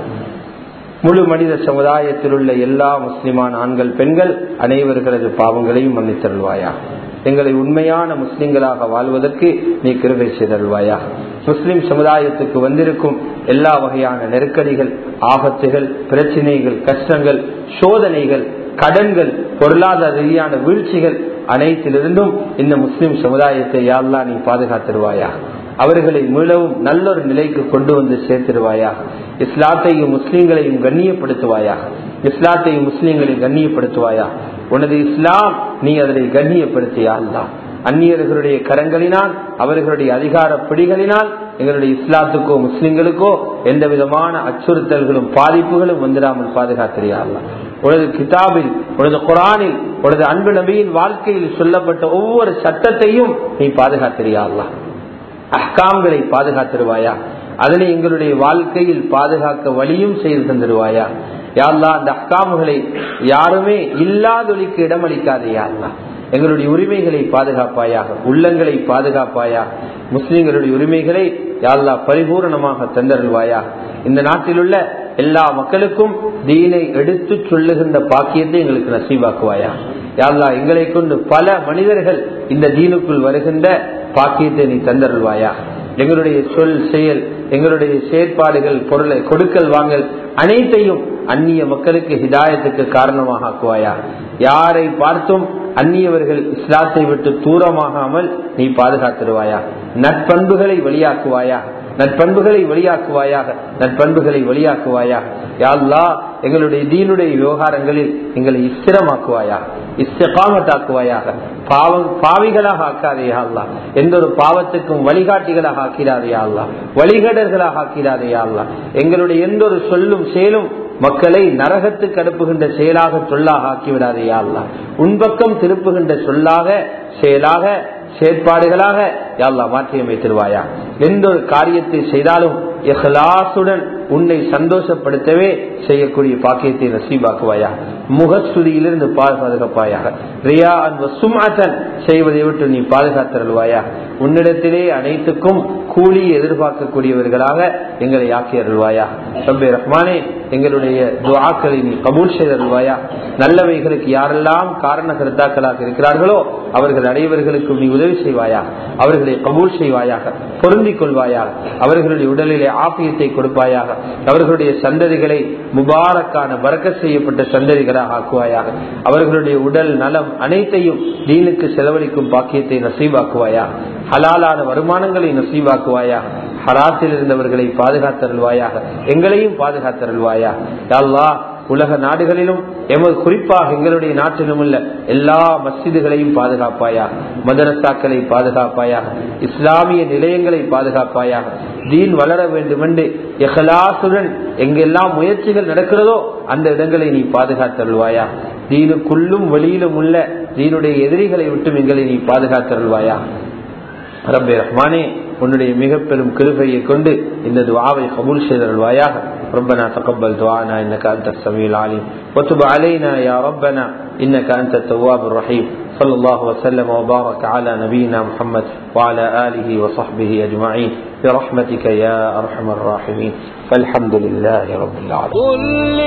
முழு மனித சமுதாயத்தில் உள்ள எல்லா முஸ்லிமான ஆண்கள் பெண்கள் அனைவர்களது பாவங்களையும் மன்னித்தருள்வாயா எங்களை உண்மையான முஸ்லிம்களாக வாழ்வதற்கு நீ கிருபை செய்தருள்வாயா முஸ்லிம் சமுதாயத்துக்கு வந்திருக்கும் எல்லா வகையான நெருக்கடிகள் ஆபத்துகள் பிரச்சனைகள் கஷ்டங்கள் சோதனைகள் கடன்கள் பொருளாதார ரீதியான வீழ்ச்சிகள் அனைத்திலிருந்தும் இந்த முஸ்லிம் சமுதாயத்தை யாரெல்லாம் நீ பாதுகாத்திருவாயா அவர்களை மீளவும் நல்லொரு நிலைக்கு கொண்டு வந்து சேர்த்திருவாயா இஸ்லாத்தையும் முஸ்லீம்களையும் கண்ணியப்படுத்துவாயா இஸ்லாத்தையும் முஸ்லீம்களையும் கண்ணியப்படுத்துவாயா உனது இஸ்லாம் நீ அதனை கண்ணியப்படுத்தியா அல்லா அந்நியர்களுடைய கரங்களினால் அவர்களுடைய அதிகார பிடிகளினால் எங்களுடைய இஸ்லாத்துக்கோ முஸ்லிம்களுக்கோ எந்த விதமான அச்சுறுத்தல்களும் பாதிப்புகளும் வந்துடாமல் பாதுகாத்திரியா அல்லா உனது கிதாபில் உனது குரானில் உனது அன்பு நபியின் வாழ்க்கையில் சொல்லப்பட்ட ஒவ்வொரு சட்டத்தையும் நீ பாதுகாத்திரியா அல்லா அஹ்காம்களை பாதுகாத்திருவாயா அதனை எங்களுடைய வாழ்க்கையில் பாதுகாக்க வழியும் செய்து தந்துருவாயா யாழ்லா அந்த அஹ்காமுகளை யாருமே இல்லாதொலிக்கு இடமளிக்காதே யாழ்லா எங்களுடைய உரிமைகளை பாதுகாப்பாயாக உள்ளங்களை பாதுகாப்பாயா முஸ்லிம்களுடைய உரிமைகளை யாழ்லா பரிபூர்ணமாக தந்தருள்வாயா இந்த நாட்டில் உள்ள எல்லா மக்களுக்கும் தீனை எடுத்து சொல்லுகின்ற பாக்கியத்தை எங்களுக்கு நசீவாக்குவாயா யாழ்லா எங்களை கொண்டு பல மனிதர்கள் இந்த தீனுக்குள் வருகின்ற பாக்கியத்தை நீ தந்தருள்வாயா எங்களுடைய சொல் செயல் எங்களுடைய செயற்பாடுகள் பொருளை கொடுக்கல் வாங்கல் அனைத்தையும் அந்நிய மக்களுக்கு ஹிதாயத்துக்கு காரணமாக ஆக்குவாயா யாரை பார்த்தும் அந்நியவர்கள் இஸ்லாத்தை விட்டு தூரமாகாமல் நீ பாதுகாத்திருவாயா நற்பண்புகளை வெளியாக்குவாயா நற்பண்புகளை வெளியாக்குவாயாக நற்பண்புகளை வெளியாக்குவாயாக யாழ்லா எங்களுடைய தீனுடைய விவகாரங்களில் எங்களை இஸ்திரமாக்குவாயா இஸ்திகாமத்தாக்குவாயாக பாவம் பாவிகளாக ஆக்காதையா அல்லா எந்த ஒரு பாவத்துக்கும் வழிகாட்டிகளாக ஆக்கிறாதையா அல்லா வழிகடர்களாக ஆக்கிறாதையா அல்லா எங்களுடைய எந்த ஒரு சொல்லும் செயலும் மக்களை நரகத்துக்கு அனுப்புகின்ற செயலாக சொல்லாக ஆக்கிவிடாதையா அல்லா உன்பக்கம் திருப்புகின்ற சொல்லாக செயலாக செயற்பாடுகளாக யாழ்லா மாற்றியமைத்திருவாயா எந்த ஒரு காரியத்தை செய்தாலும் எஹ்லாசுடன் உன்னை சந்தோஷப்படுத்தவே செய்யக்கூடிய பாக்கியத்தை நசீபாக்குவாயா முகஸ்துதியிலிருந்து பாதுகாப்பாயாக ரியா அன்பு சுமாத்தன் செய்வதை விட்டு நீ பாதுகாத்தருள்வாயா உன்னிடத்திலே அனைத்துக்கும் கூலி எதிர்பார்க்கக்கூடியவர்களாக எங்களை ஆக்கி அருள்வாயா ரப்பே ரஹ்மானே எங்களுடைய துவாக்களை நீ கபூல் செய்தருள்வாயா நல்லவைகளுக்கு யாரெல்லாம் காரண கருத்தாக்களாக இருக்கிறார்களோ அவர்கள் அனைவர்களுக்கும் நீ உதவி செய்வாயா அவர்களை கபூல் செய்வாயாக பொருந்திக் கொள்வாயாக அவர்களுடைய உடலிலே ஆபியத்தை கொடுப்பாயாக அவர்களுடைய சந்ததிகளை முபாரக்கான பறக்க செய்யப்பட்ட சந்ததிகளாக ஆக்குவாயாக அவர்களுடைய உடல் நலம் அனைத்தையும் தீனுக்கு செலவழிக்கும் பாக்கியத்தை நசீவாக்குவாயா ஹலாலான வருமானங்களை நசீவாக்குவாயா ஹராத்தில் இருந்தவர்களை பாதுகாத்தருள்வாயாக எங்களையும் பாதுகாத்தருள்வாயா யாழ்லா உலக நாடுகளிலும் எமது குறிப்பாக எங்களுடைய நாட்டிலும் உள்ள எல்லா மஸ்ஜிதுகளையும் பாதுகாப்பாயா மதரசாக்களை பாதுகாப்பாயாக இஸ்லாமிய நிலையங்களை பாதுகாப்பாயாக தீன் வளர வேண்டும் என்று எஹலாசுடன் எங்கெல்லாம் முயற்சிகள் நடக்கிறதோ அந்த இடங்களை நீ பாதுகாத்தருள்வாயா தீனுக்குள்ளும் வெளியிலும் உள்ள தீனுடைய எதிரிகளை விட்டும் எங்களை நீ பாதுகாத்தருள்வாயா ரப்பே ரஹ்மானே உன்னுடைய மிக பெரும் கிருபையை கொண்டு இந்த துவாவை கபூல் செய்தருள்வாயாக ربنا تقبل دعانا انك انت السميع العليم وتب علينا يا ربنا انك انت التواب الرحيم صلى الله وسلم وبارك على نبينا محمد وعلى اله وصحبه اجمعين برحمتك يا ارحم الراحمين فالحمد لله رب العالمين قل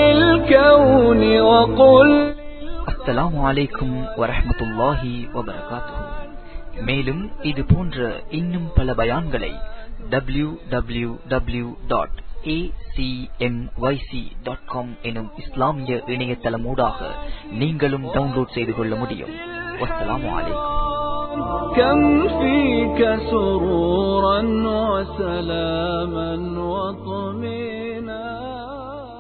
للكون وقل அஸ்ஸலாமு அலைக்கும் வரஹ்மத்துல்லாஹி வபரகாத்துஹு மேலும் இது போன்ற இன்னும் பல பயான்களை டபிள்யூ டபிள்யூ டபிள்யூ டாட் எனும் இஸ்லாமிய இணையதளமூடாக நீங்களும் டவுன்லோட் செய்து கொள்ள முடியும் வஸ்ஸலாமு அலைக்கும் كم فيك سرورا وسلاما وطمينا